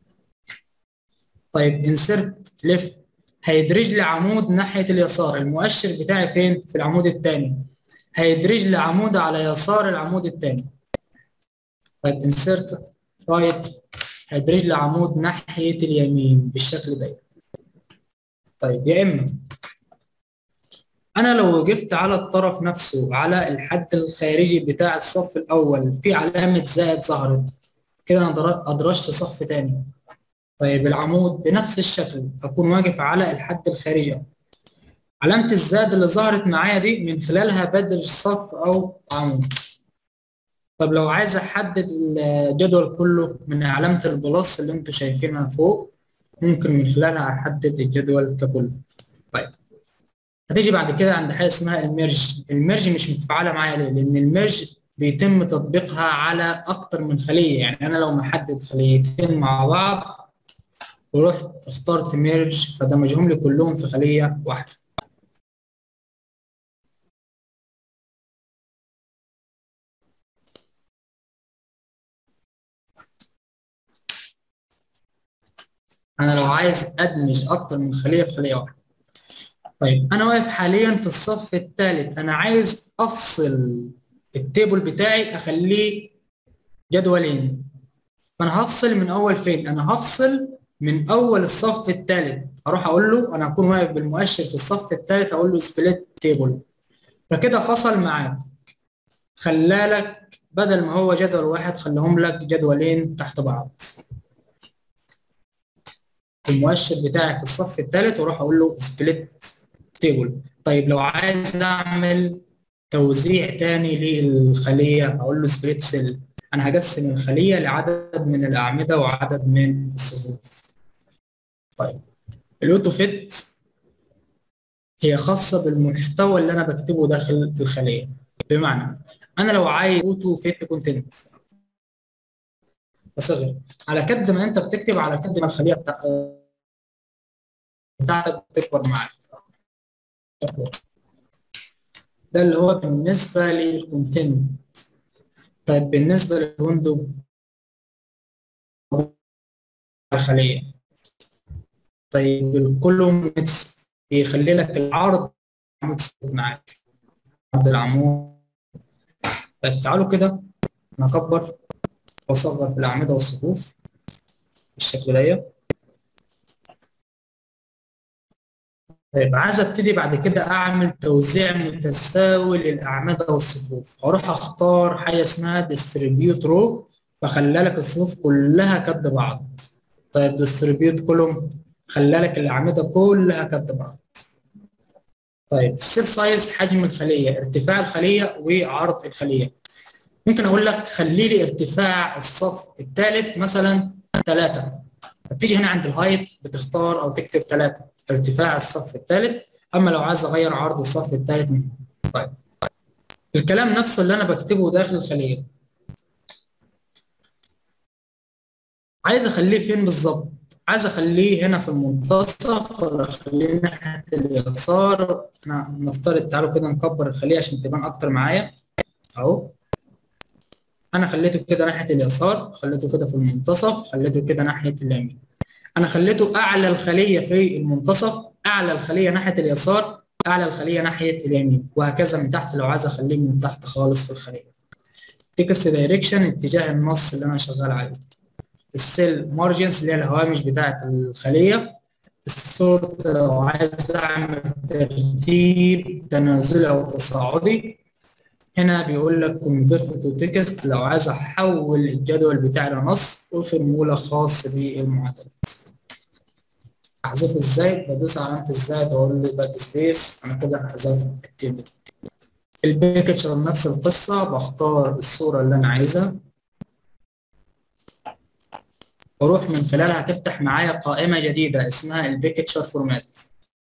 طيب انسرت ليفت هيدرج لي عمود ناحيه اليسار المؤشر بتاعي فين في العمود الثاني هيدرج لي عمود على يسار العمود الثاني طيب انسرت رايت هيدرج لي عمود ناحيه اليمين بالشكل ده طيب يا اما انا لو وقفت على الطرف نفسه على الحد الخارجي بتاع الصف الاول في علامه زائد ظهرت كده انا ادرجت صف تاني طيب العمود بنفس الشكل اكون واقف على الحد الخارجي علامه الزائد اللي ظهرت معايا دي من خلالها بدرج صف او عمود طب لو عايز احدد الجدول كله من علامه البلس اللي انتم شايفينها فوق ممكن من خلالها احدد الجدول ككل طيب هتيجي بعد كده عند حاجه اسمها الميرج الميرج مش متفعله معايا ليه لان الميرج بيتم تطبيقها على اكتر من خليه يعني انا لو محدد خليتين مع بعض ورحت اخترت ميرج فدمجهم لي كلهم في خليه واحده انا لو عايز ادمج اكتر من خليه في خليه واحده طيب انا واقف حاليا في الصف الثالث انا عايز افصل التيبل بتاعي اخليه جدولين فانا هفصل من اول فين انا هفصل من اول الصف الثالث اروح اقول له انا هكون واقف بالمؤشر في الصف الثالث اقول له سبليت تيبل فكده فصل معاك خلالك بدل ما هو جدول واحد خليهم لك جدولين تحت بعض المؤشر بتاعي في الصف الثالث واروح اقول له سبليت تيبل طيب لو عايز اعمل توزيع تاني للخليه اقول له سبليت سيل انا هقسم الخليه لعدد من الاعمده وعدد من الصفوف طيب الاوتو فيت هي خاصه بالمحتوى اللي انا بكتبه داخل الخليه بمعنى انا لو عايز اوتو فيت كونتنت بصغر على قد ما انت بتكتب على قد ما الخليه بتاع... بتاعتك بتكبر معاك ده اللي هو بالنسبه للكونتنت طيب بالنسبه للويندو الخليه طيب الكولوم يخلي لك العرض معاك عرض العمود طيب تعالوا كده نكبر واصغر في الاعمده والصفوف بالشكل ده طيب عايز ابتدي بعد كده اعمل توزيع متساوي للاعمده والصفوف هروح اختار حاجه اسمها ديستريبيوت رو فخلى لك الصفوف كلها قد بعض طيب ديستريبيوت كولوم خلى لك الاعمده كلها قد بعض طيب السيل سايز حجم الخليه ارتفاع الخليه وعرض الخليه ممكن اقول لك خلي لي ارتفاع الصف الثالث مثلا 3 بتيجي هنا عند الهايت بتختار او تكتب 3 ارتفاع الصف الثالث اما لو عايز اغير عرض الصف الثالث طيب الكلام نفسه اللي انا بكتبه داخل الخليه عايز اخليه فين بالظبط عايز اخليه هنا في المنتصف ولا اخليه ناحيه اليسار انا نفترض تعالوا كده نكبر الخليه عشان تبان اكتر معايا اهو انا خليته كده ناحيه اليسار خليته كده في المنتصف خليته كده ناحيه اليمين انا خليته اعلى الخليه في المنتصف اعلى الخليه ناحيه اليسار اعلى الخليه ناحيه اليمين وهكذا من تحت لو عايز اخليه من تحت خالص في الخليه تكست دايركشن اتجاه النص اللي انا شغال عليه السيل مارجنز اللي هي الهوامش بتاعه الخليه السورت لو عايز اعمل ترتيب تنازلي او تصاعدي هنا بيقول لك convert to text لو عايز احول الجدول بتاعي لنص وفورمولا خاص بالمعادلات احذفه ازاي بدوس على علامه الزائد واقول له باك سبيس انا كده حذفت التيبل البيكتشر نفس القصة بختار الصورة اللي أنا عايزها واروح من خلالها هتفتح معايا قائمة جديدة اسمها البيكتشر فورمات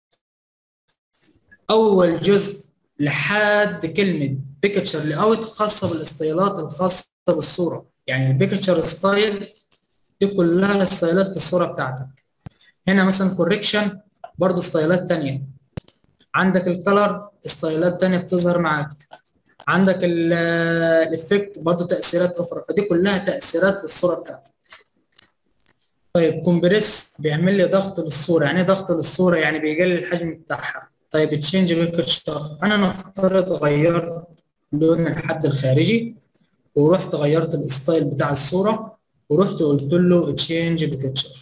أول جزء لحد كلمة بيكتشر لاوت خاصة بالاستايلات الخاصة بالصورة يعني البيكتشر ستايل دي كلها ستايلات في الصورة بتاعتك هنا مثلا كوريكشن برضه ستايلات تانية عندك الكلر ستايلات تانية بتظهر معاك عندك الافكت برضه تأثيرات أخرى فدي كلها تأثيرات في الصورة بتاعتك طيب كومبريس بيعمل لي ضغط للصورة يعني ايه ضغط للصورة يعني بيقلل الحجم بتاعها طيب تشينج بيكتشر انا نفترض غيرت لون الحد الخارجي ورحت غيرت الستايل بتاع الصورة ورحت قلت له تشينج بيكتشر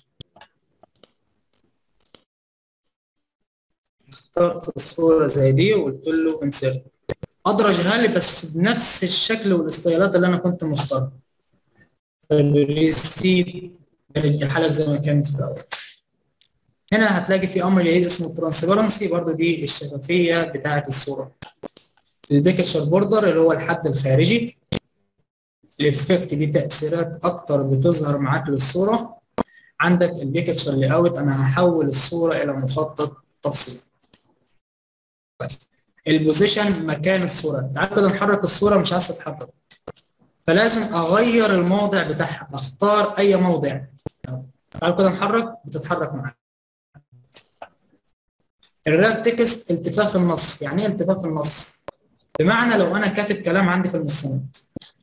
اخترت الصورة زي دي وقلت له انسيرت ادرجها لي بس بنفس الشكل والستايلات اللي انا كنت مختارها طيب ريسيت برجعها لك زي ما كانت في الاول هنا هتلاقي في امر جديد اسمه ترانسبيرنسي برضو دي الشفافيه بتاعه الصوره البيكتشر بوردر اللي هو الحد الخارجي الافكت دي تاثيرات اكتر بتظهر معاك للصوره عندك البيكتشر لاي اوت انا هحول الصوره الى مخطط تفصيلي البوزيشن مكان الصوره تعال كده نحرك الصوره مش عايز تتحرك فلازم اغير الموضع بتاعها اختار اي موضع تعال كده نحرك بتتحرك معاك الراب تكست التفاف النص يعني ايه التفاف النص بمعنى لو انا كاتب كلام عندي في المستند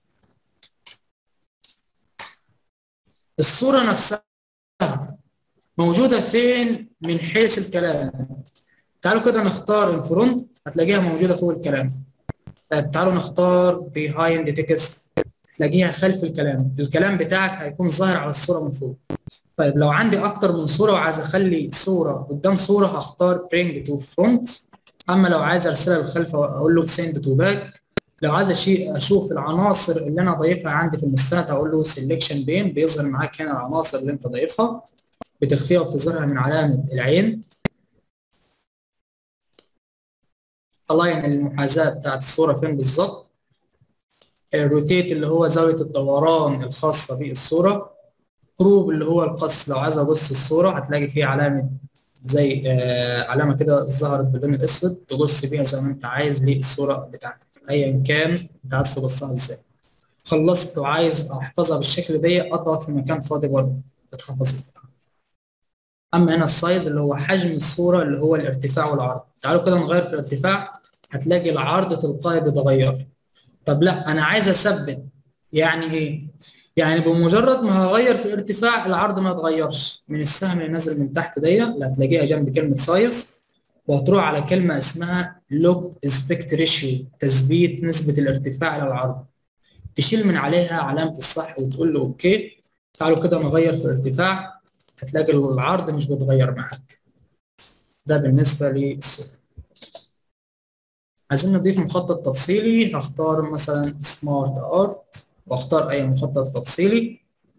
الصوره نفسها موجوده فين من حيث الكلام تعالوا كده نختار الفرونت هتلاقيها موجوده فوق الكلام طيب تعالوا نختار بيهايند تكست تلاقيها خلف الكلام الكلام بتاعك هيكون ظاهر على الصوره من فوق طيب لو عندي اكتر من صوره وعايز اخلي صوره قدام صوره هختار برينج تو فرونت اما لو عايز ارسلها للخلف اقول له سند تو باك لو عايز اشوف العناصر اللي انا ضايفها عندي في المستند هقول له سيلكشن بين بيظهر معاك هنا العناصر اللي انت ضايفها بتخفيها وبتظهرها من علامه العين الاين المحاذاه بتاعت الصوره فين بالظبط الروتيت اللي هو زاويه الدوران الخاصه بالصوره كروب اللي هو القص لو عايز اقص الصوره هتلاقي فيه علامه زي آه علامه كده ظهرت باللون الاسود تقص بيها زي ما انت عايز للصوره بتاعتك ايا كان انت عايز تقصها ازاي خلصت وعايز احفظها بالشكل ده اضغط في مكان فاضي برضه اتحفظت اما هنا السايز اللي هو حجم الصوره اللي هو الارتفاع والعرض تعالوا كده نغير في الارتفاع هتلاقي العرض تلقائي بيتغير طب لا انا عايز اثبت يعني ايه يعني بمجرد ما هغير في الارتفاع العرض ما يتغيرش من السهم اللي نازل من تحت دي اللي هتلاقيها جنب كلمه سايز وهتروح على كلمه اسمها لوج اسبكت ريشيو تثبيت نسبه الارتفاع الى العرض تشيل من عليها علامه الصح وتقول له اوكي تعالوا كده نغير في الارتفاع هتلاقي العرض مش بيتغير معاك ده بالنسبه للصوره عايزين نضيف مخطط تفصيلي هختار مثلا سمارت ارت واختار اي مخطط تفصيلي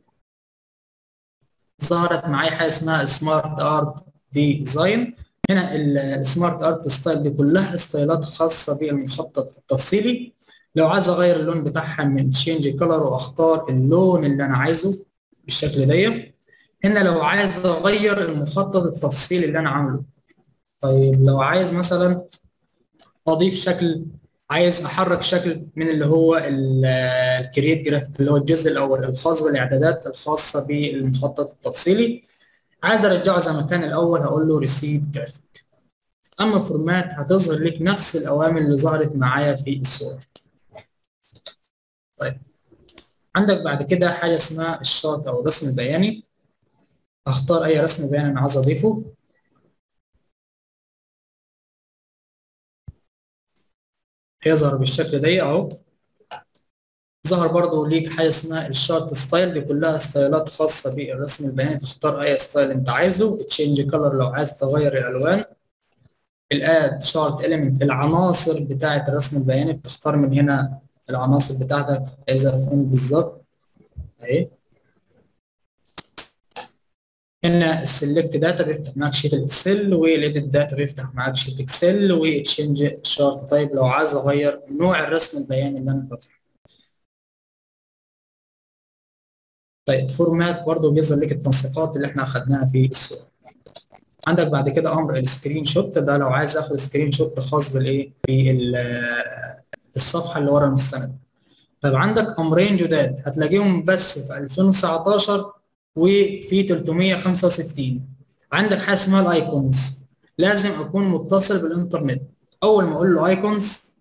ظهرت معايا حاجه اسمها سمارت ارت ديزاين هنا السمارت ارت ستايل دي كلها ستايلات خاصه بالمخطط التفصيلي لو عايز اغير اللون بتاعها من تشينج كلر واختار اللون اللي انا عايزه بالشكل ده هنا لو عايز اغير المخطط التفصيلي اللي انا عامله طيب لو عايز مثلا اضيف شكل عايز احرك شكل من اللي هو الكرييت جرافيك اللي هو الجزء الاول الخاص بالاعدادات الخاصه بالمخطط التفصيلي عايز ارجعه زي ما كان الاول هقول له ريسيت جرافيك اما الفورمات هتظهر لك نفس الاوامر اللي ظهرت معايا في الصوره طيب عندك بعد كده حاجه اسمها الشارت او الرسم البياني اختار اي رسم بياني انا عايز اضيفه هيظهر بالشكل ده اهو ظهر برضو ليك حاجه اسمها الشارت ستايل دي كلها ستايلات خاصه بالرسم البياني تختار اي ستايل انت عايزه تشينج كلر لو عايز تغير الالوان الاد شارت اليمنت العناصر بتاعه الرسم البياني بتختار من هنا العناصر بتاعتك عايزها فين بالظبط اهي هنا السلكت داتا بيفتح معاك شيت الاكسل والايديت داتا بيفتح معاك شيت اكسل وتشينج شارت تايب لو عايز اغير نوع الرسم البياني اللي انا فاتحه طيب فورمات برضه بيظهر لك التنسيقات اللي احنا اخدناها في الصوره عندك بعد كده امر السكرين شوت ده لو عايز اخد سكرين شوت خاص بالايه الصفحه اللي ورا المستند طيب عندك امرين جداد هتلاقيهم بس في 2019 وفي 365 عندك حاجه اسمها الايكونز لازم اكون متصل بالانترنت اول ما اقول له ايكونز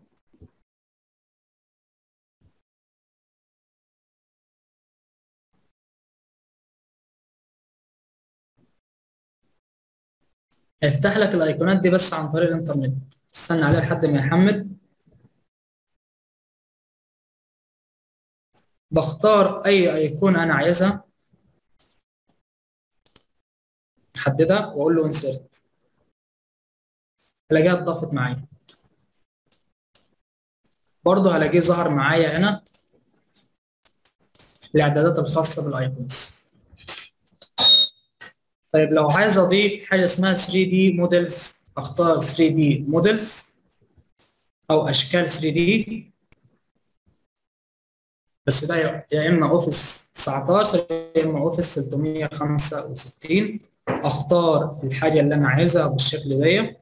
هيفتح لك الايقونات دي بس عن طريق الانترنت استنى عليه لحد ما يحمل بختار اي ايقونه انا عايزها احددها واقول له انسرت هلاقيها اتضافت معايا برضه هلاقيه ظهر معايا هنا الاعدادات الخاصه بالايقونز طيب لو عايز اضيف حاجه اسمها 3 دي موديلز اختار 3 دي موديلز او اشكال 3 دي بس ده يا اما اوفيس 19 يا اما اوفيس 365 اختار الحاجه اللي انا عايزها بالشكل ده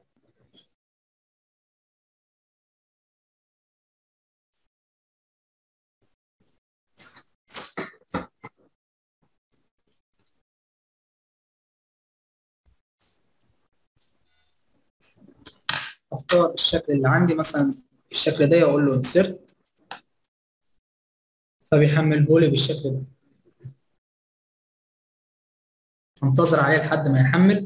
اختار الشكل اللي عندي مثلا الشكل ده واقول له انسرت فبيحمله لي بالشكل ده انتظر عليه لحد ما يحمل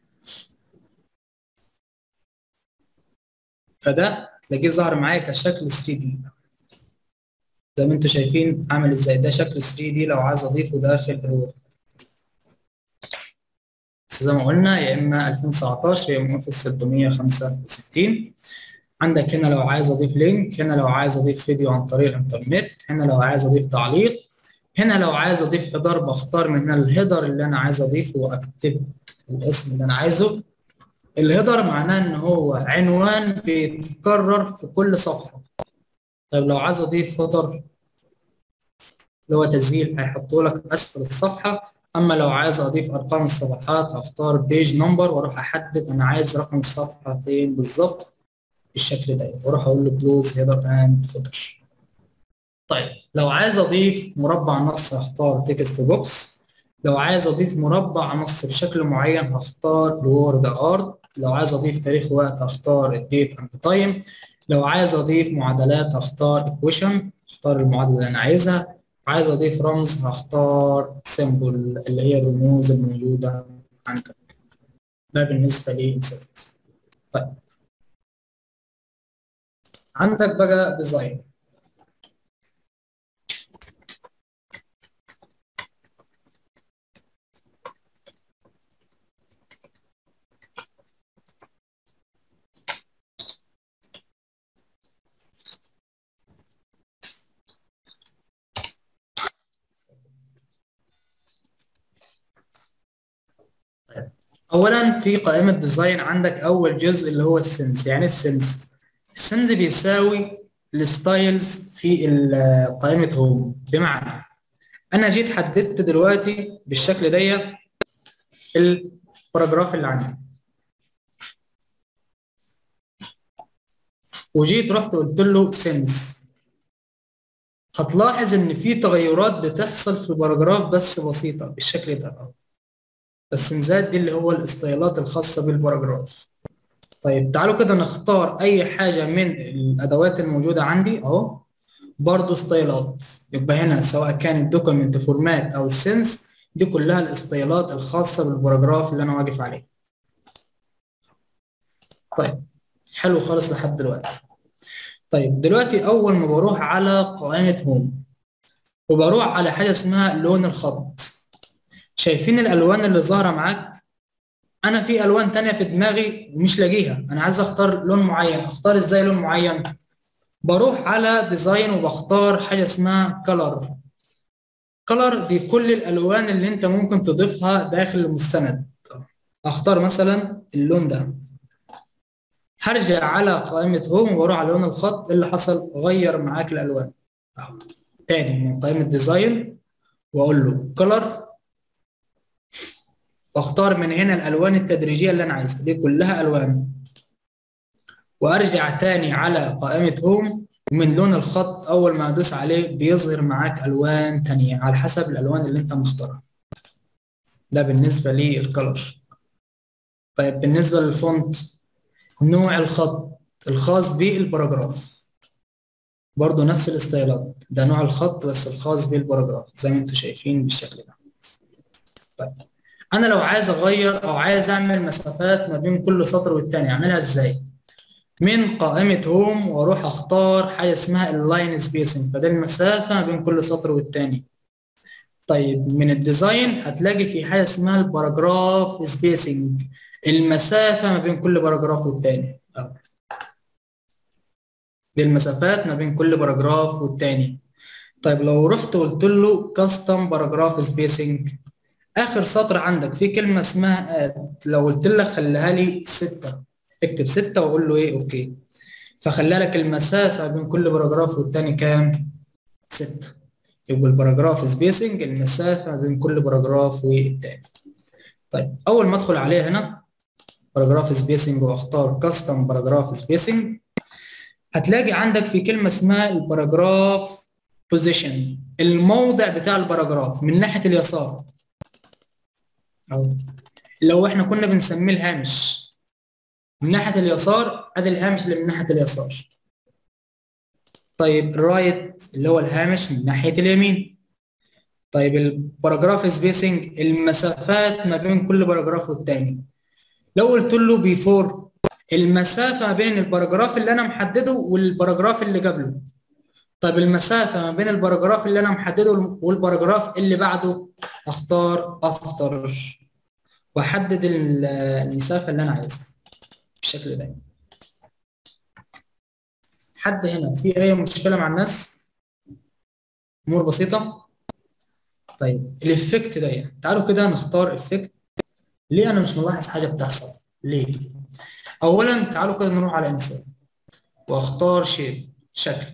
فده تلاقيه ظهر معايا كشكل 3 دي زي ما انتم شايفين عامل ازاي ده شكل 3 دي لو عايز اضيفه داخل الوورد بس زي ما قلنا يا اما 2019 يا اما اوفيس 665 عندك هنا لو عايز اضيف لينك هنا لو عايز اضيف فيديو عن طريق الانترنت هنا لو عايز اضيف تعليق هنا لو عايز اضيف هيدر بختار من الهيدر اللي انا عايز اضيفه واكتب الاسم اللي انا عايزه الهيدر معناه ان هو عنوان بيتكرر في كل صفحه طيب لو عايز اضيف فوتر اللي هو تسجيل هيحطه لك اسفل الصفحه اما لو عايز اضيف ارقام الصفحات اختار بيج نمبر واروح احدد انا عايز رقم الصفحه فين بالظبط بالشكل ده واروح اقول له كلوز هيدر اند فوتر طيب لو عايز اضيف مربع نص هختار تكست بوكس لو عايز اضيف مربع نص بشكل معين هختار الوورد ارت لو عايز اضيف تاريخ وقت هختار الديت اند تايم لو عايز اضيف معادلات هختار ايكويشن اختار المعادله اللي انا عايزها عايز اضيف رمز هختار سيمبل اللي هي الرموز الموجوده عندك ده بالنسبه لي انسرت طيب عندك بقى ديزاين اولا في قائمه ديزاين عندك اول جزء اللي هو السنس يعني السنس السنس بيساوي الستايلز في قائمه هوم بمعنى انا جيت حددت دلوقتي بالشكل ده الباراجراف اللي عندي وجيت رحت قلت له سنس هتلاحظ ان في تغيرات بتحصل في الباراجراف بس بسيطه بالشكل ده السنزات دي اللي هو الاستايلات الخاصه بالباراجراف طيب تعالوا كده نختار اي حاجه من الادوات الموجوده عندي اهو برضه ستايلات يبقى هنا سواء كان الدوكيمنت فورمات او السنس دي كلها الاستايلات الخاصه بالباراجراف اللي انا واقف عليه طيب حلو خالص لحد دلوقتي طيب دلوقتي اول ما بروح على قائمه هوم وبروح على حاجه اسمها لون الخط شايفين الالوان اللي ظاهره معاك انا في الوان تانية في دماغي ومش لاقيها انا عايز اختار لون معين اختار ازاي لون معين بروح على ديزاين وبختار حاجه اسمها كلر color دي كل الالوان اللي انت ممكن تضيفها داخل المستند اختار مثلا اللون ده هرجع على قائمة هوم واروح على لون الخط اللي حصل غير معاك الالوان اهو تاني من قائمة ديزاين واقول له color واختار من هنا الالوان التدريجية اللي انا عايزها دي كلها الوان وارجع تاني على قائمة هوم ومن لون الخط اول ما ادوس عليه بيظهر معاك الوان تانية على حسب الالوان اللي انت مختارها ده بالنسبة للكلر طيب بالنسبة للفونت نوع الخط الخاص بالباراجراف برضو نفس الاستايلات ده نوع الخط بس الخاص بالباراجراف زي ما انتم شايفين بالشكل ده طيب انا لو عايز اغير او عايز اعمل مسافات ما بين كل سطر والتاني اعملها ازاي من قائمة هوم واروح اختار حاجة اسمها اللاين سبيسنج فده المسافة ما بين كل سطر والتاني طيب من الديزاين هتلاقي في حاجة اسمها الباراجراف سبيسنج المسافة ما بين كل باراجراف والتاني أهو. دي المسافات ما بين كل باراجراف والتاني طيب لو رحت قلت له كاستم باراجراف سبيسنج اخر سطر عندك في كلمة اسمها اد لو قلت لك خليها لي ستة اكتب ستة واقول له ايه اوكي فخلى لك المسافة بين كل باراجراف والتاني كام؟ ستة يبقى الباراجراف سبيسنج المسافة بين كل باراجراف والتاني طيب أول ما أدخل عليه هنا باراجراف سبيسنج وأختار كاستم باراجراف سبيسنج هتلاقي عندك في كلمة اسمها الباراجراف بوزيشن الموضع بتاع الباراجراف من ناحية اليسار أو لو احنا كنا بنسميه الهامش من ناحية اليسار ادي الهامش اللي من ناحية اليسار طيب الرايت اللي هو الهامش من ناحية اليمين طيب الباراجراف سبيسنج المسافات ما بين كل باراجراف والتاني لو قلت له بيفور المسافة ما بين الباراجراف اللي أنا محدده والباراجراف اللي قبله طيب المسافة ما بين الباراجراف اللي أنا محدده والباراجراف اللي بعده أختار أفتر وأحدد المسافة اللي أنا عايزها بالشكل ده حد هنا في أي مشكلة مع الناس؟ أمور بسيطة؟ طيب الإفكت ده تعالوا كده نختار إفكت ليه أنا مش ملاحظ حاجة بتحصل؟ ليه؟ أولا تعالوا كده نروح على إنسان وأختار شيب شكل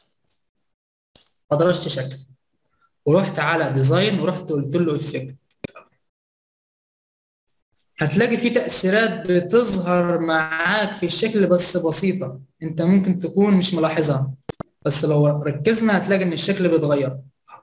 أدرجت شكل ورحت على ديزاين ورحت قلت له إفكت هتلاقي في تأثيرات بتظهر معاك في الشكل بس بسيطة انت ممكن تكون مش ملاحظها بس لو ركزنا هتلاقي ان الشكل بيتغير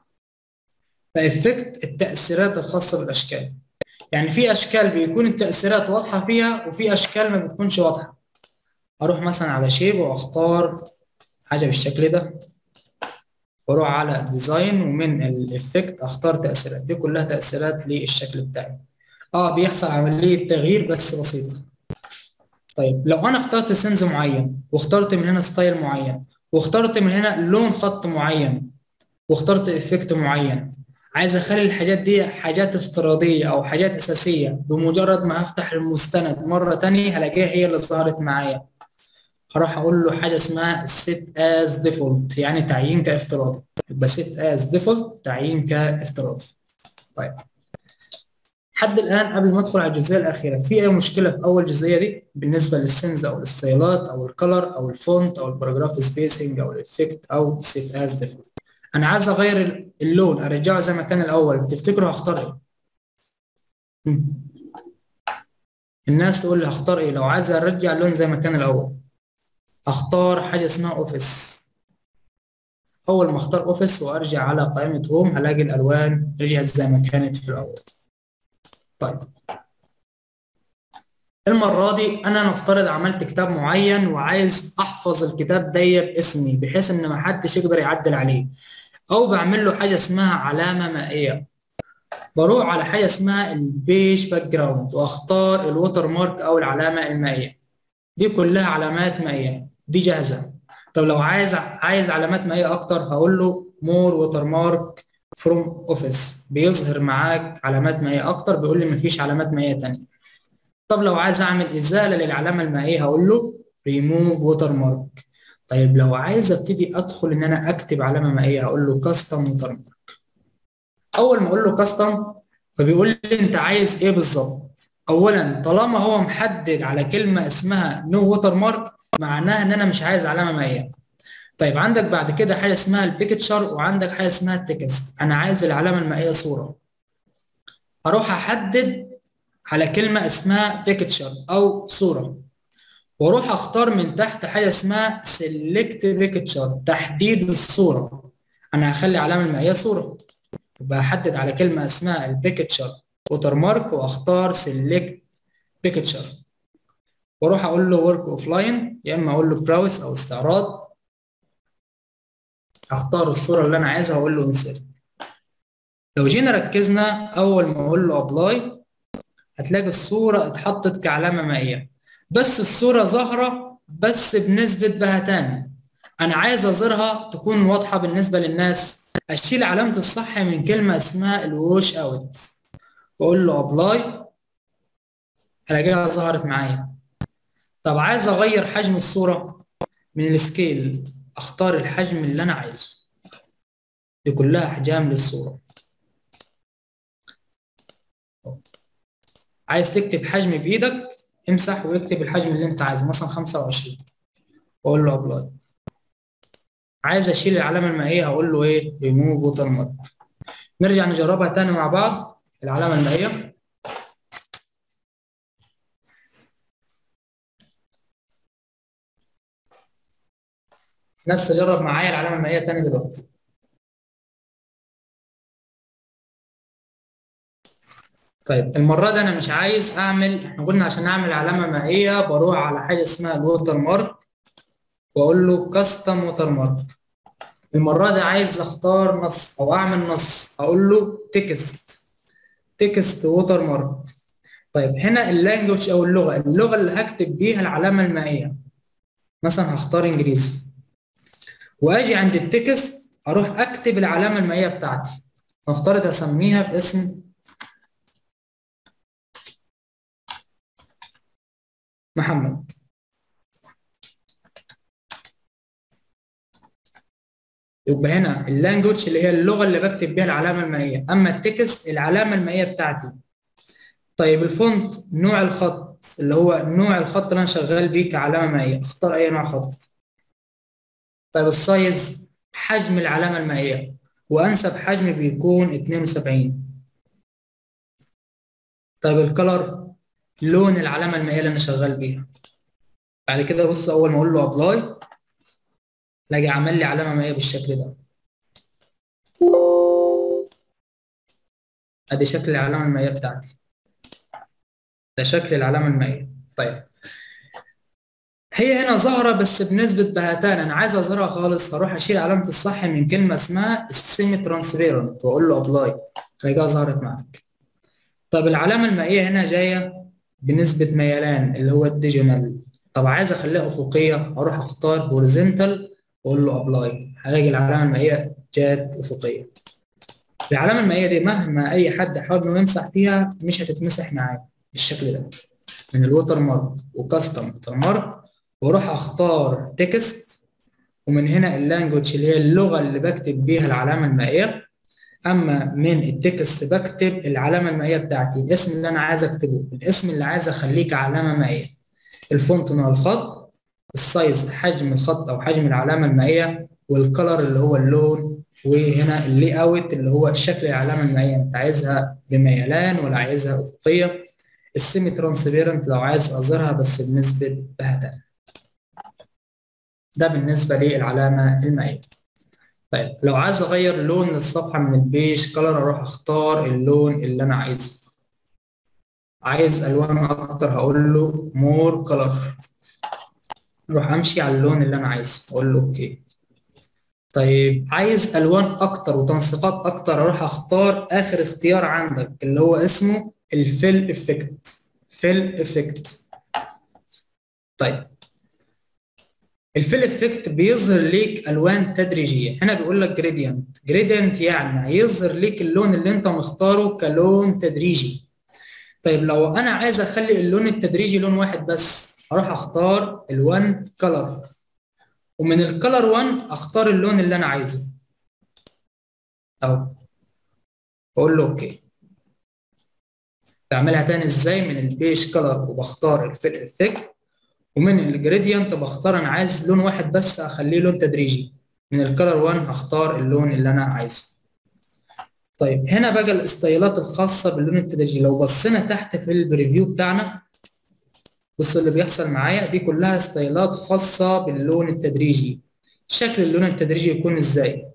فإفكت التأثيرات الخاصة بالأشكال يعني في أشكال بيكون التأثيرات واضحة فيها وفي أشكال ما بتكونش واضحة أروح مثلا على شيب وأختار حاجة بالشكل ده وأروح على ديزاين ومن الإفكت أختار تأثيرات دي كلها تأثيرات للشكل بتاعي اه بيحصل عملية تغيير بس بسيطة طيب لو انا اخترت سنز معين واخترت من هنا ستايل معين واخترت من هنا لون خط معين واخترت افكت معين عايز اخلي الحاجات دي حاجات افتراضية او حاجات اساسية بمجرد ما هفتح المستند مرة تانية هلاقيها هي اللي ظهرت معايا هروح اقول له حاجة اسمها set as default يعني تعيين كافتراضي يبقى set as default تعيين كافتراضي طيب حد الان قبل ما ادخل على الجزئيه الاخيره في اي مشكله في اول جزئيه دي بالنسبه للسنز او الستايلات او الكلر او الفونت او الباراجراف سبيسنج او الافكت او سيت از ديفولت انا عايز اغير اللون ارجعه زي ما كان الاول تفتكروا هختار ايه الناس تقول لي هختار ايه لو عايز ارجع اللون زي ما كان الاول اختار حاجه اسمها اوفيس اول ما اختار اوفيس وارجع على قائمه هوم هلاقي الالوان رجعت زي ما كانت في الاول طيب المرة دي أنا نفترض عملت كتاب معين وعايز أحفظ الكتاب ده باسمي بحيث إن محدش يقدر يعدل عليه أو بعمل له حاجة اسمها علامة مائية بروح على حاجة اسمها البيج باك جراوند وأختار الوتر مارك أو العلامة المائية دي كلها علامات مائية دي جاهزة طب لو عايز عايز علامات مائية أكتر هقول له مور ووتر مارك فروم اوفيس بيظهر معاك علامات مائية أكتر بيقول لي مفيش علامات مائية تانية طب لو عايز أعمل إزالة للعلامة المائية هقول له ريموف ووتر مارك طيب لو عايز أبتدي أدخل إن أنا أكتب علامة مائية هقول له كاستم ووتر مارك اول ما اقول له كاستم فبيقول لي انت عايز ايه بالظبط اولا طالما هو محدد على كلمه اسمها نو ووتر مارك معناها ان انا مش عايز علامه مائيه طيب عندك بعد كده حاجه اسمها البيكتشر وعندك حاجه اسمها التكست انا عايز العلامه المائيه صوره اروح احدد على كلمه اسمها بيكتشر او صوره واروح اختار من تحت حاجه اسمها سيلكت بيكتشر تحديد الصوره انا هخلي علامه المائيه صوره يبقى احدد على كلمه اسمها البيكتشر ووتر مارك واختار سيلكت بيكتشر واروح اقول له ورك اوف لاين يا اما اقول له براوس او استعراض اختار الصوره اللي انا عايزها واقول له انسيرت لو جينا ركزنا اول ما اقول له ابلاي هتلاقي الصوره اتحطت كعلامه مائيه بس الصوره ظاهره بس بنسبه بهتان انا عايز اظهرها تكون واضحه بالنسبه للناس اشيل علامه الصح من كلمه اسمها الووش اوت واقول له ابلاي الاقيها ظهرت معايا طب عايز اغير حجم الصوره من السكيل اختار الحجم اللي انا عايزه دي كلها احجام للصوره عايز تكتب حجم بايدك امسح واكتب الحجم اللي انت عايزه مثلا 25 واقول له ابلاي عايز اشيل العلامه المائيه هقول له ايه ريموف ووتر مارك نرجع نجربها تاني مع بعض العلامه المائيه ناس تجرب معايا العلامه المائيه تاني دلوقتي طيب المره دي انا مش عايز اعمل احنا قلنا عشان اعمل علامه مائيه بروح على حاجه اسمها الووتر مارك واقول له كاستم ووتر مارك المره دي عايز اختار نص او اعمل نص اقول له تكست تكست ووتر مارك طيب هنا اللانجوج او اللغه اللغه اللي هكتب بيها العلامه المائيه مثلا هختار انجليزي واجي عند التكست اروح اكتب العلامه المائيه بتاعتي نفترض اسميها باسم محمد يبقى هنا اللانجوج اللي هي اللغه اللي بكتب بيها العلامه المائيه اما التكست العلامه المائيه بتاعتي طيب الفونت نوع الخط اللي هو نوع الخط اللي انا شغال بيه كعلامه مائيه اختار اي نوع خط طيب السايز حجم العلامه المائيه وانسب حجم بيكون 72 طيب الكلر لون العلامه المائيه اللي انا شغال بيها بعد كده بص اول ما اقول له ابلاي الاقي عمل لي علامه مائيه بالشكل ده ادي شكل العلامه المائيه بتاعتي ده شكل العلامه المائيه طيب هي هنا ظاهره بس بنسبه بهتان انا عايز اظهرها خالص هروح اشيل علامه الصح من كلمه اسمها السيمي ترانسبيرنت واقول له ابلاي تلاقيها ظهرت معاك طب العلامه المائيه هنا جايه بنسبه ميلان اللي هو الديجونال طب عايز اخليها افقيه اروح اختار هوريزونتال واقول له ابلاي هلاقي العلامه المائيه جات افقيه العلامه المائيه دي مهما اي حد حاول انه يمسح فيها مش هتتمسح معاك بالشكل ده من الوتر مارك وكاستم ووتر مارك واروح اختار تكست ومن هنا اللانجوج اللي هي اللغه اللي بكتب بيها العلامه المائيه اما من التكست بكتب العلامه المائيه بتاعتي الاسم اللي انا عايز اكتبه الاسم اللي عايز اخليه كعلامه مائيه الفونت نوع الخط السايز حجم الخط او حجم العلامه المائيه والكلر اللي هو اللون وهنا اللي اوت اللي هو شكل العلامه المائيه انت عايزها بميلان ولا عايزها افقيه السيمي ترانسبيرنت لو عايز اظهرها بس بنسبه بهتان ده بالنسبه للعلامه المائيه طيب لو عايز اغير لون الصفحه من البيج كلر اروح اختار اللون اللي انا عايزه عايز الوان اكتر هقول له مور كلر اروح امشي على اللون اللي انا عايزه اقول له اوكي طيب عايز الوان اكتر وتنسيقات اكتر اروح اختار اخر اختيار عندك اللي هو اسمه الفيل افكت فيل افكت طيب الفيل افكت بيظهر ليك الوان تدريجيه هنا بيقول لك جريدينت جريدينت يعني هيظهر ليك اللون اللي انت مختاره كلون تدريجي طيب لو انا عايز اخلي اللون التدريجي لون واحد بس اروح اختار الوان كلر ومن الكلر 1 اختار اللون اللي انا عايزه اهو واقول له اوكي بعملها تاني ازاي من البيج كلر وبختار الفيل افكت ومن الجريدينت بختار انا عايز لون واحد بس اخليه لون تدريجي من الكلر 1 هختار اللون اللي انا عايزه طيب هنا بقى الاستايلات الخاصه باللون التدريجي لو بصينا تحت في البريفيو بتاعنا بصوا اللي بيحصل معايا دي كلها ستايلات خاصه باللون التدريجي شكل اللون التدريجي يكون ازاي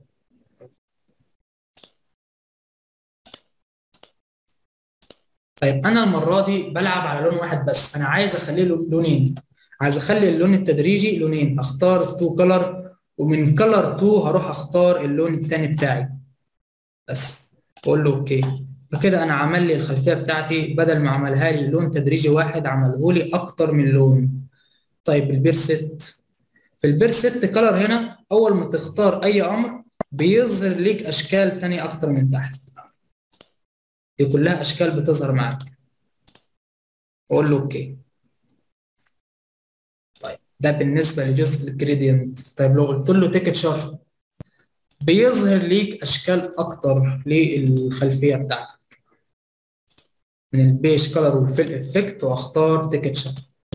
طيب انا المره دي بلعب على لون واحد بس انا عايز اخليه لونين عايز اخلي اللون التدريجي لونين اختار تو كلر ومن كلر 2 هروح اختار اللون الثاني بتاعي بس اقول له اوكي فكده انا عمل لي الخلفيه بتاعتي بدل ما عملها لي لون تدريجي واحد عمله لي اكتر من لون طيب البيرست في البيرست كلر هنا اول ما تختار اي امر بيظهر ليك اشكال تانية اكتر من تحت دي كلها اشكال بتظهر معاك اقول له اوكي طيب ده بالنسبه لجزء الجريدينت طيب لو قلت له تيكتشر بيظهر ليك اشكال اكتر للخلفيه بتاعتك من البيج كلر والفيل افكت واختار تيكتشر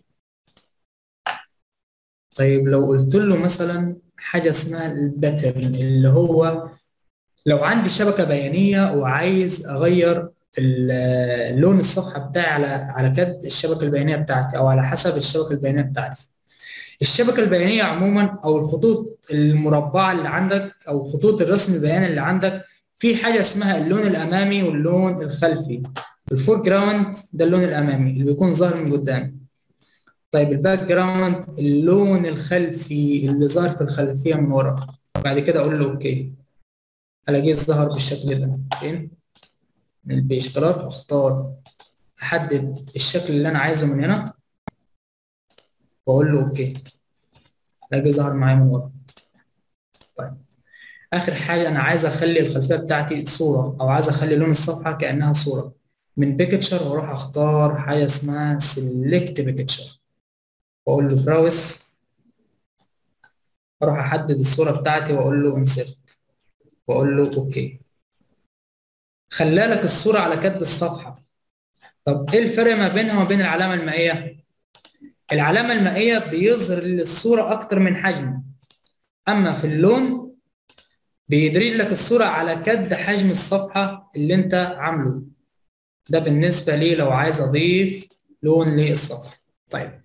طيب لو قلت له مثلا حاجه اسمها الباترن اللي هو لو عندي شبكه بيانيه وعايز اغير لون الصفحه بتاعي على على كد الشبكه البيانيه بتاعتي او على حسب الشبكه البيانيه بتاعتي الشبكه البيانيه عموما او الخطوط المربعه اللي عندك او خطوط الرسم البياني اللي عندك في حاجه اسمها اللون الامامي واللون الخلفي الفور جراوند ده اللون الامامي اللي بيكون ظاهر من قدام طيب الباك جراوند اللون الخلفي اللي ظاهر في الخلفيه من ورا بعد كده اقول له اوكي الاقيه ظهر بالشكل ده فين من البيج كلر اختار احدد الشكل اللي انا عايزه من هنا واقول له اوكي الاقيه ظهر معايا من ورا طيب اخر حاجه انا عايز اخلي الخلفيه بتاعتي صوره او عايز اخلي لون الصفحه كانها صوره من بيكتشر واروح اختار حاجه اسمها سيلكت بيكتشر واقول له براوس اروح احدد الصوره بتاعتي واقول له انسرت واقول له اوكي خلالك الصوره على كد الصفحه طب ايه الفرق ما بينها وما بين العلامه المائيه العلامه المائيه بيظهر للصوره اكتر من حجم اما في اللون بيدرج لك الصوره على كد حجم الصفحه اللي انت عامله ده بالنسبه لي لو عايز اضيف لون للصفحه طيب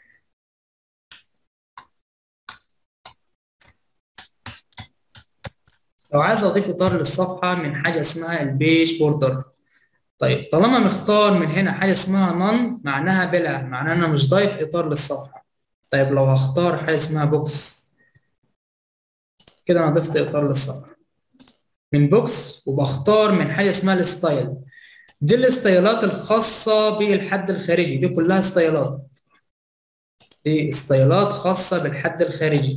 لو عايز اضيف اطار للصفحه من حاجه اسمها البيج بوردر طيب طالما مختار من هنا حاجه اسمها نون معناها بلا معناها انا مش ضايف اطار للصفحه طيب لو هختار حاجه اسمها بوكس كده انا ضفت اطار للصفحه من بوكس وبختار من حاجه اسمها الستايل دي الاستايلات الخاصه بالحد الخارجي دي كلها ستايلات دي ستايلات خاصه بالحد الخارجي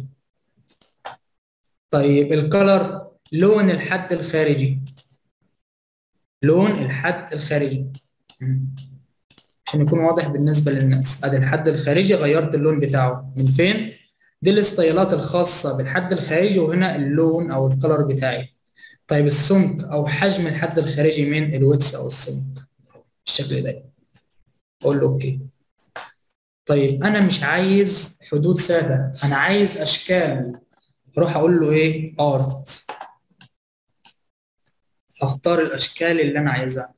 طيب الكلر لون الحد الخارجي لون الحد الخارجي عشان يكون واضح بالنسبه للناس ادي الحد الخارجي غيرت اللون بتاعه من فين دي الستايلات الخاصه بالحد الخارجي وهنا اللون او الكلر بتاعي طيب السمك او حجم الحد الخارجي من الويتس او السمك بالشكل ده اقول له اوكي طيب انا مش عايز حدود ساده انا عايز اشكال اروح اقول له ايه ارت اختار الاشكال اللي انا عايزها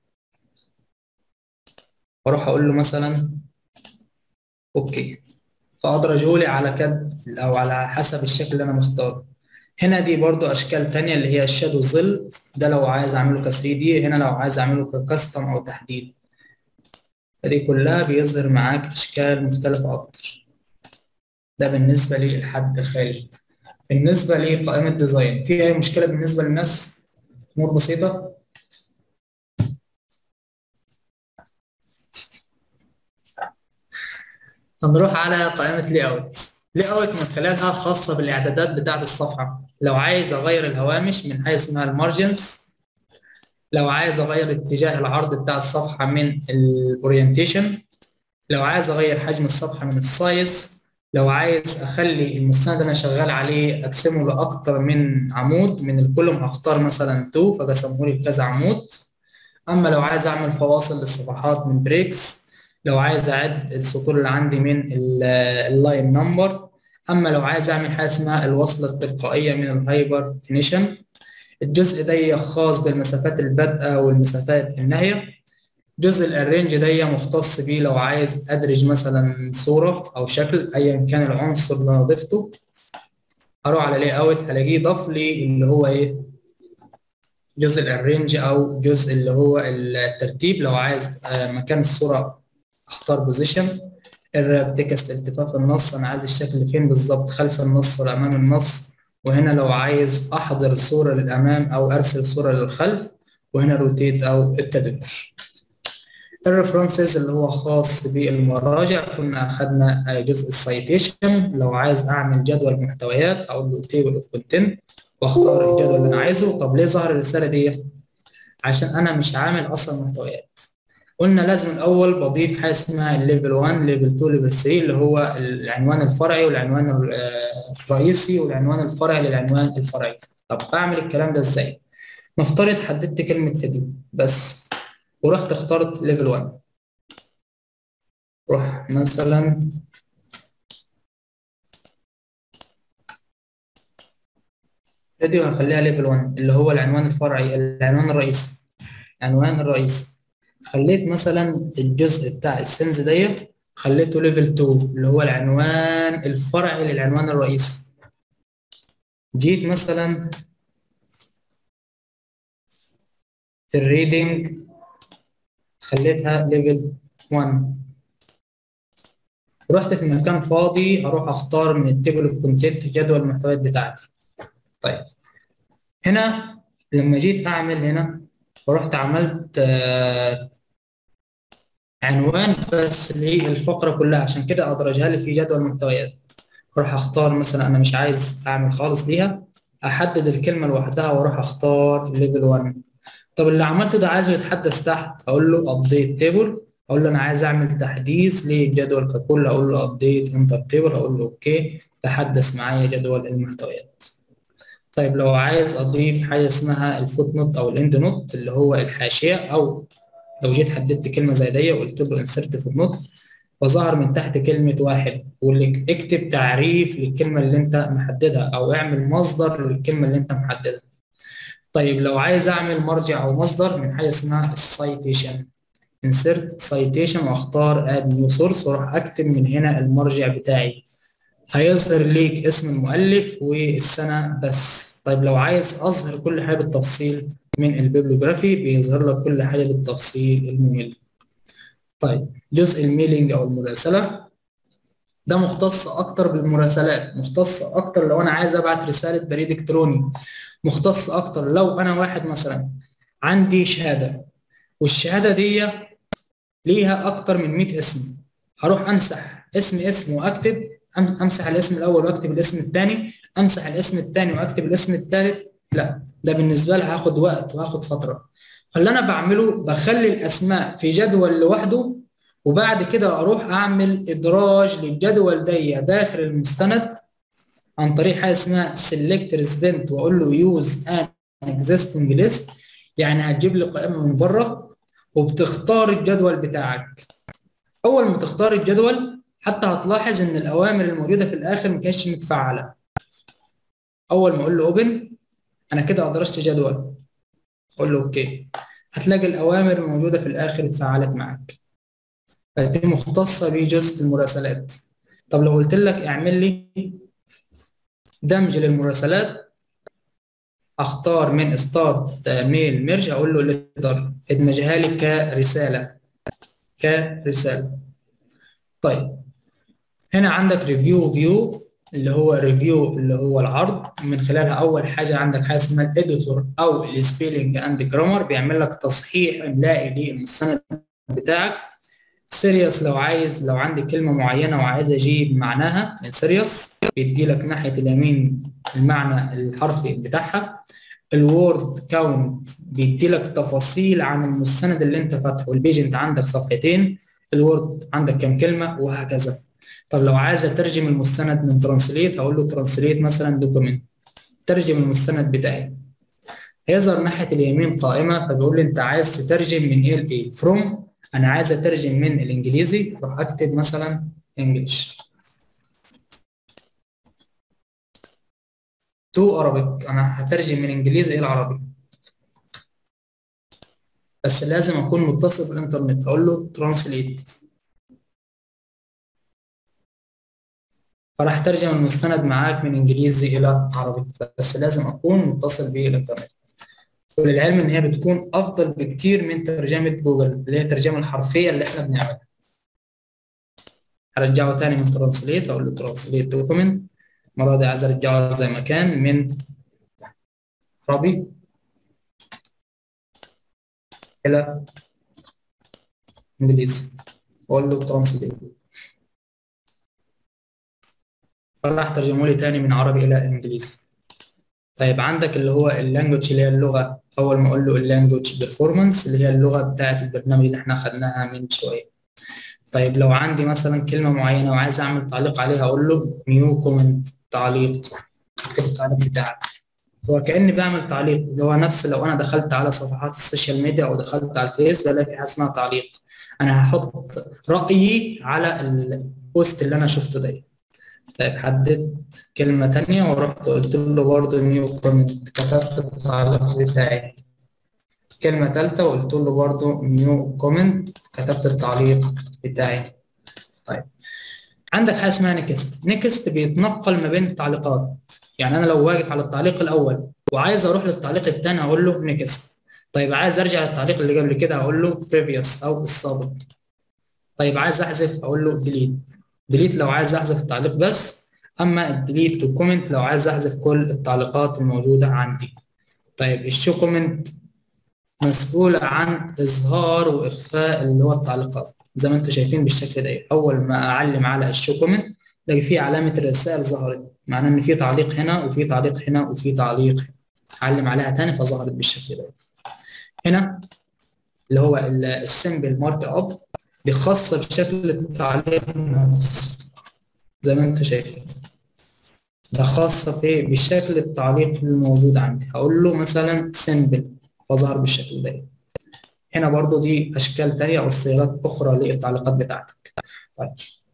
واروح اقول له مثلا اوكي فادرجه لي على كد او على حسب الشكل اللي انا مختاره هنا دي برضو اشكال تانية اللي هي الشادو ظل ده لو عايز اعمله ك 3 دي هنا لو عايز اعمله ككاستم او تحديد فدي كلها بيظهر معاك اشكال مختلفة اكتر ده بالنسبة للحد الخارجي بالنسبة لقائمة ديزاين في اي مشكلة بالنسبة للناس امور بسيطة هنروح على قائمة لي اوت لي اوت من خلالها خاصة بالاعدادات بتاعة الصفحة لو عايز اغير الهوامش من حاجة اسمها المارجنز لو عايز اغير اتجاه العرض بتاع الصفحة من الاورينتيشن لو عايز اغير حجم الصفحة من السايز لو عايز اخلي المستند اللي انا شغال عليه اقسمه لاكتر من عمود من الكولوم هختار مثلا 2 فاقسمه لي لكذا عمود اما لو عايز اعمل فواصل للصفحات من بريكس لو عايز اعد السطور اللي عندي من اللاين نمبر اما لو عايز اعمل حاجه اسمها الوصله التلقائيه من الهايبر فينيشن الجزء ده خاص بالمسافات البادئه والمسافات النهايه جزء الارينج ده مختص بيه لو عايز ادرج مثلا صوره او شكل ايا كان العنصر اللي انا ضفته اروح على لاي اوت هلاقيه ضاف لي اللي هو ايه جزء الارينج او جزء اللي هو الترتيب لو عايز مكان الصوره اختار بوزيشن الراب تكست التفاف النص انا عايز الشكل فين بالظبط خلف النص ولا امام النص وهنا لو عايز احضر الصوره للامام او ارسل صوره للخلف وهنا روتيت او التدوير الريفرنسز اللي هو خاص بالمراجع كنا اخذنا جزء السايتيشن لو عايز اعمل جدول محتويات اقول له تيبل اوف كونتنت واختار الجدول اللي انا عايزه طب ليه ظهر الرساله دي عشان انا مش عامل اصلا محتويات قلنا لازم الاول بضيف حاجه اسمها الليفل 1 ليفل 2 ليفل 3 اللي هو العنوان الفرعي والعنوان الرئيسي والعنوان الفرعي للعنوان الفرعي طب بعمل الكلام ده ازاي نفترض حددت كلمه فيديو بس ورحت اخترت ليفل 1 روح مثلا فيديو هخليها ليفل 1 اللي هو العنوان الفرعي العنوان الرئيسي العنوان الرئيسي خليت مثلا الجزء بتاع السنس دي خليته ليفل 2 اللي هو العنوان الفرعي للعنوان الرئيسي جيت مثلا في الريدنج خليتها ليفل 1 رحت في مكان فاضي هروح اختار من التيبل اوف كونتنت جدول المحتويات بتاعتي طيب هنا لما جيت اعمل هنا ورحت عملت آه عنوان بس للفقره كلها عشان كده ادرجها لي في جدول محتويات اروح اختار مثلا انا مش عايز اعمل خالص ليها احدد الكلمه لوحدها واروح اختار ليفل 1 طب اللي عملته ده عايزه يتحدث تحت اقول له ابديت تيبل اقول له انا عايز اعمل تحديث للجدول ككل اقول له ابديت انتر تيبل اقول له اوكي تحدث معايا جدول المحتويات طيب لو عايز اضيف حاجه اسمها الفوت نوت او الاند نوت اللي هو الحاشيه او لو جيت حددت كلمه زي دي وقلت له انسرت فوت نوت فظهر من تحت كلمه واحد يقول لك اكتب تعريف للكلمه اللي انت محددها او اعمل مصدر للكلمه اللي انت محددها طيب لو عايز اعمل مرجع او مصدر من حاجه اسمها السايتيشن انسرت سايتيشن واختار اد نيو سورس واروح اكتب من هنا المرجع بتاعي هيظهر ليك اسم المؤلف والسنه بس طيب لو عايز اظهر كل حاجه بالتفصيل من البيبلوجرافي بيظهر لك كل حاجه بالتفصيل الممل طيب جزء الميلينج او المراسله ده مختص اكتر بالمراسلات مختص اكتر لو انا عايز ابعت رساله بريد الكتروني مختص اكتر لو انا واحد مثلا عندي شهاده والشهاده دي ليها اكتر من 100 اسم هروح امسح اسم اسم واكتب امسح الاسم الاول واكتب الاسم الثاني امسح الاسم الثاني واكتب الاسم الثالث لا ده بالنسبه لي هاخد وقت وهاخد فتره فاللي انا بعمله بخلي الاسماء في جدول لوحده وبعد كده اروح اعمل ادراج للجدول ده داخل المستند عن طريق حاجه اسمها select recipient واقول له use an existing list يعني هتجيب لي قائمه من بره وبتختار الجدول بتاعك اول ما تختار الجدول حتى هتلاحظ ان الاوامر الموجوده في الاخر ما كانتش متفعله اول ما اقول له اوبن انا كده ادرجت جدول اقول له اوكي هتلاقي الاوامر الموجوده في الاخر اتفعلت معاك فدي مختصه بجزء المراسلات طب لو قلت لك اعمل لي دمج للمراسلات اختار من ستارت ميل ميرج اقول له ليتر ادمجها لي كرساله كرساله طيب هنا عندك ريفيو فيو اللي هو ريفيو اللي هو العرض من خلالها اول حاجه عندك حاجه اسمها الاديتور او السبيلنج اند جرامر بيعمل لك تصحيح املائي للمستند بتاعك سيريس لو عايز لو عندي كلمه معينه وعايز اجيب معناها من سيريس بيدي لك ناحيه اليمين المعنى الحرفي بتاعها الوورد كاونت بيدي لك تفاصيل عن المستند اللي انت فاتحه البيج انت عندك صفحتين الوورد عندك كام كلمه وهكذا طب لو عايز اترجم المستند من ترانسليت هقول له ترانسليت مثلا دوكيمنت ترجم المستند بتاعي هيظهر ناحيه اليمين قائمه فبيقول لي انت عايز تترجم من ايه لايه فروم انا عايز اترجم من الانجليزي اروح اكتب مثلا انجلش تو Arabic انا هترجم من انجليزي الى عربي بس لازم اكون متصل بالانترنت هقول له ترانسليت فراح ترجم المستند معاك من انجليزي الى عربي بس لازم اكون متصل بالانترنت وللعلم ان هي بتكون افضل بكتير من ترجمه جوجل اللي هي الترجمه الحرفيه اللي احنا بنعملها هرجعه تاني من ترانسليت اقول له ترانسليت دوكيمنت المره دي عايز ارجعه زي ما كان من عربي الى انجليزي واقول له ترانسليت راح ترجمه لي تاني من عربي الى انجليزي طيب عندك اللي هو اللانجوج اللي هي اللغه اول ما اقول له اللانجوج بيرفورمانس اللي هي اللغه بتاعه البرنامج اللي احنا خدناها من شويه طيب لو عندي مثلا كلمه معينه وعايز اعمل تعليق عليها اقول له نيو كومنت تعليق اكتب التعليق بتاعك هو كاني بعمل تعليق اللي هو نفس لو انا دخلت على صفحات السوشيال ميديا او دخلت على الفيس بلاقي في حاجه اسمها تعليق انا هحط رايي على البوست اللي انا شفته ده طيب حددت كلمة تانية ورحت قلت له برضه نيو كومنت كتبت التعليق بتاعي كلمة تالتة وقلت له برضه نيو كومنت كتبت التعليق بتاعي طيب عندك حاجة اسمها نيكست نيكست بيتنقل ما بين التعليقات يعني أنا لو واقف على التعليق الأول وعايز أروح للتعليق التاني هقول له نيكست طيب عايز أرجع للتعليق اللي قبل كده هقول له previous أو السابق طيب عايز أحذف أقول له delete ديليت لو عايز احذف التعليق بس اما الديليت والكومنت لو عايز احذف كل التعليقات الموجوده عندي طيب الشو كومنت مسؤول عن اظهار واخفاء اللي هو التعليقات زي ما انتم شايفين بالشكل ده اول ما اعلم على الشو كومنت تلاقي فيه علامه الرسائل ظهرت معناه ان في تعليق هنا وفي تعليق هنا وفي تعليق هنا اعلم عليها تاني فظهرت بالشكل ده هنا اللي هو السمبل مارك اب دي خاصة بشكل التعليق نفسه زي ما انتم شايفين ده خاصة في بشكل التعليق الموجود عندي هقول له مثلا سمبل فظهر بالشكل ده هنا برضو دي أشكال تانية أو صيغات أخرى للتعليقات بتاعتك طيب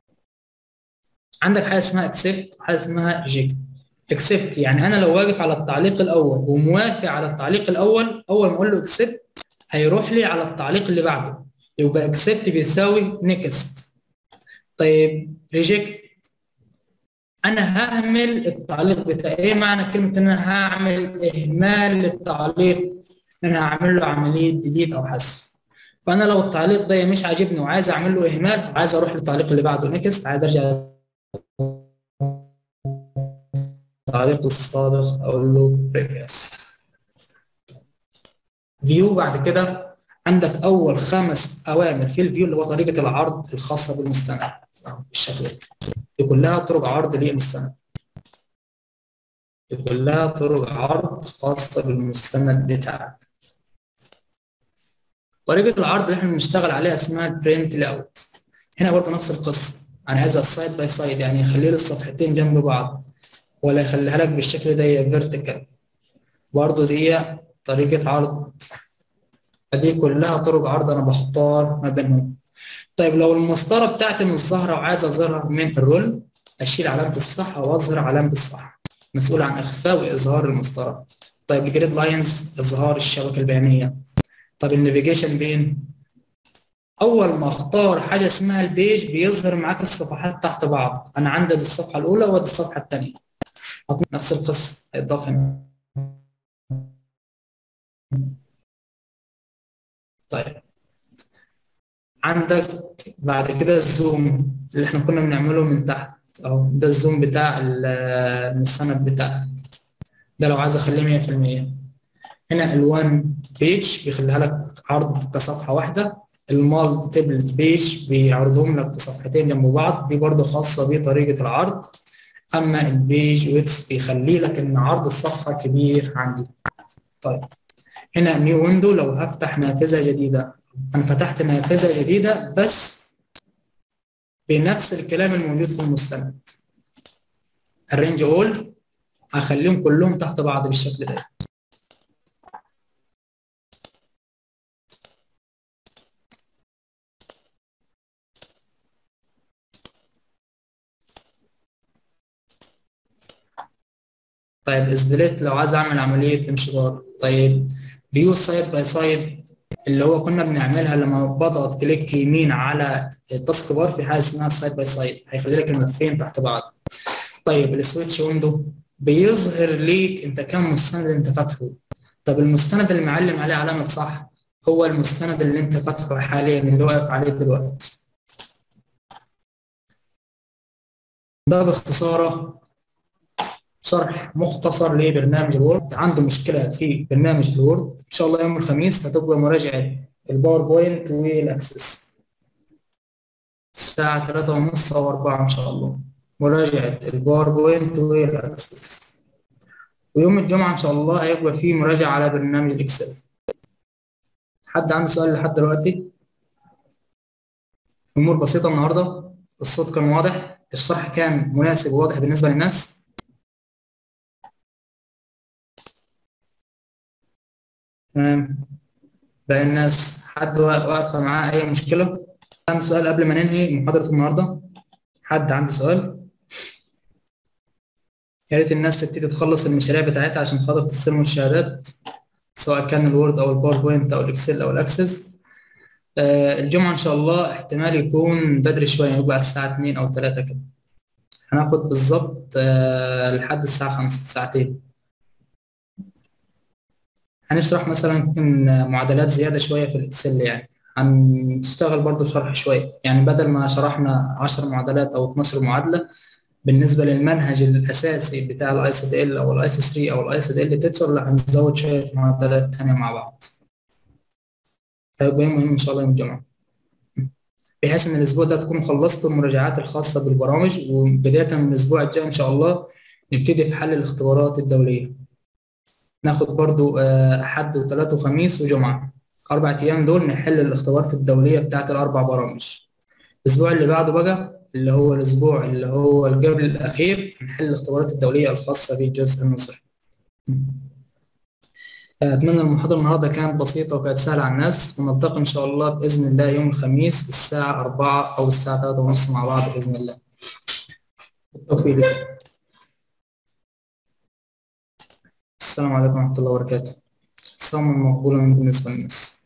عندك حاجة اسمها accept وحاجة اسمها reject accept يعني أنا لو واقف على التعليق الأول وموافق على التعليق الأول أول ما أقول له accept هيروح لي على التعليق اللي بعده يبقى accept بيساوي next طيب reject انا ههمل التعليق بتاعي ايه معنى كلمه ان انا هعمل اهمال للتعليق ان انا هعمل له عمليه ديليت او حذف فانا لو التعليق ده مش عاجبني وعايز اعمل له اهمال عايز اروح للتعليق اللي بعده نيكست عايز ارجع التعليق السابق اقول له previous فيو بعد كده عندك اول خمس اوامر في الفيو اللي هو طريقه العرض الخاصه بالمستند بالشكل ده دي كلها طرق عرض للمستند دي كلها طرق عرض خاصه بالمستند بتاعك طريقه العرض اللي احنا بنشتغل عليها اسمها البرنت لاوت هنا برضه نفس القصه انا عايزها سايد باي سايد يعني يخلي لي الصفحتين جنب بعض ولا يخليها لك بالشكل ده فيرتيكال برضه دي طريقه عرض دي كلها طرق عرض انا بختار ما بينهم طيب لو المسطره بتاعتي مش ظاهره وعايز اظهرها من الرول اشيل علامه الصح واظهر علامه الصح مسؤول عن اخفاء واظهار المسطره طيب الجريد لاينز اظهار الشبكه البيانيه طب النافيجيشن بين اول ما اختار حاجه اسمها البيج بيظهر معاك الصفحات تحت بعض انا عندي دي الصفحه الاولى ودي الصفحه الثانيه نفس القصه هيتضاف هنا طيب عندك بعد كده الزوم اللي احنا كنا بنعمله من تحت اهو ده الزوم بتاع المستند بتاعك ده لو عايز اخليه 100% هنا الوان بيج بيخليها لك عرض كصفحه واحده المالتيبل بيج بيعرضهم لك في صفحتين جنب بعض دي برضو خاصه بطريقه العرض اما البيج ويتس بيخلي لك ان عرض الصفحه كبير عندي طيب هنا نيو ويندو لو هفتح نافذه جديده انا فتحت نافذه جديده بس بنفس الكلام الموجود في المستند الرينج اول هخليهم كلهم تحت بعض بالشكل ده طيب اسبليت لو عايز اعمل عمليه انشطار طيب فيو سايد باي سايد اللي هو كنا بنعملها لما بضغط كليك يمين على التاسك بار في حاجه اسمها سايد باي سايد هيخلي لك الملفين تحت بعض طيب السويتش ويندو بيظهر ليك انت كم مستند انت فاتحه طب المستند اللي معلم عليه علامه صح هو المستند اللي انت فاتحه حاليا اللي واقف عليه دلوقتي ده باختصاره شرح مختصر لبرنامج الوورد عنده مشكلة في برنامج الوورد إن شاء الله يوم الخميس هتبقى مراجعة الباوربوينت والأكسس الساعة تلاتة ونص أو أربعة إن شاء الله مراجعة الباوربوينت والأكسس ويوم الجمعة إن شاء الله هيبقى فيه مراجعة على برنامج الإكسل حد عنده سؤال لحد دلوقتي؟ أمور بسيطة النهاردة الصوت كان واضح الشرح كان مناسب وواضح بالنسبة للناس تمام باقي الناس حد واقفة معاه أي مشكلة؟ عنده سؤال قبل ما ننهي محاضرة النهاردة؟ حد عنده سؤال؟ يا ريت الناس تبتدي تخلص المشاريع بتاعتها عشان خاطر تستلموا الشهادات سواء كان الوورد أو الباوربوينت أو الإكسل أو الأكسس آه الجمعة إن شاء الله احتمال يكون بدري شوية يبقى على الساعة 2 أو 3 كده هناخد بالظبط آه لحد الساعة 5 ساعتين هنشرح مثلا معادلات زيادة شوية في الإكسل يعني هنشتغل برضو شرح شوية يعني بدل ما شرحنا 10 معادلات أو 12 معادلة بالنسبة للمنهج الأساسي بتاع الاي سي دي ال أو الاي سي 3 أو الاي سي دي ال تيتشر لا هنزود شوية معادلات تانية مع بعض هيبقى مهم إن شاء الله يوم الجمعة بحيث إن الأسبوع ده تكونوا خلصتوا المراجعات الخاصة بالبرامج وبداية من الأسبوع الجاي إن شاء الله نبتدي في حل الاختبارات الدولية ناخد برضو حد وثلاث وخميس وجمعة أربع أيام دول نحل الاختبارات الدولية بتاعت الأربع برامج الأسبوع اللي بعده بقى اللي هو الأسبوع اللي هو قبل الأخير نحل الاختبارات الدولية الخاصة بالجزء النظري أتمنى المحاضرة النهاردة كانت بسيطة وكانت سهلة على الناس ونلتقي إن شاء الله بإذن الله يوم الخميس الساعة أربعة أو الساعة تلاتة ونص مع بعض بإذن الله بالتوفيق لكم السلام عليكم ورحمة الله وبركاته صوم مقبولا بالنسبة للناس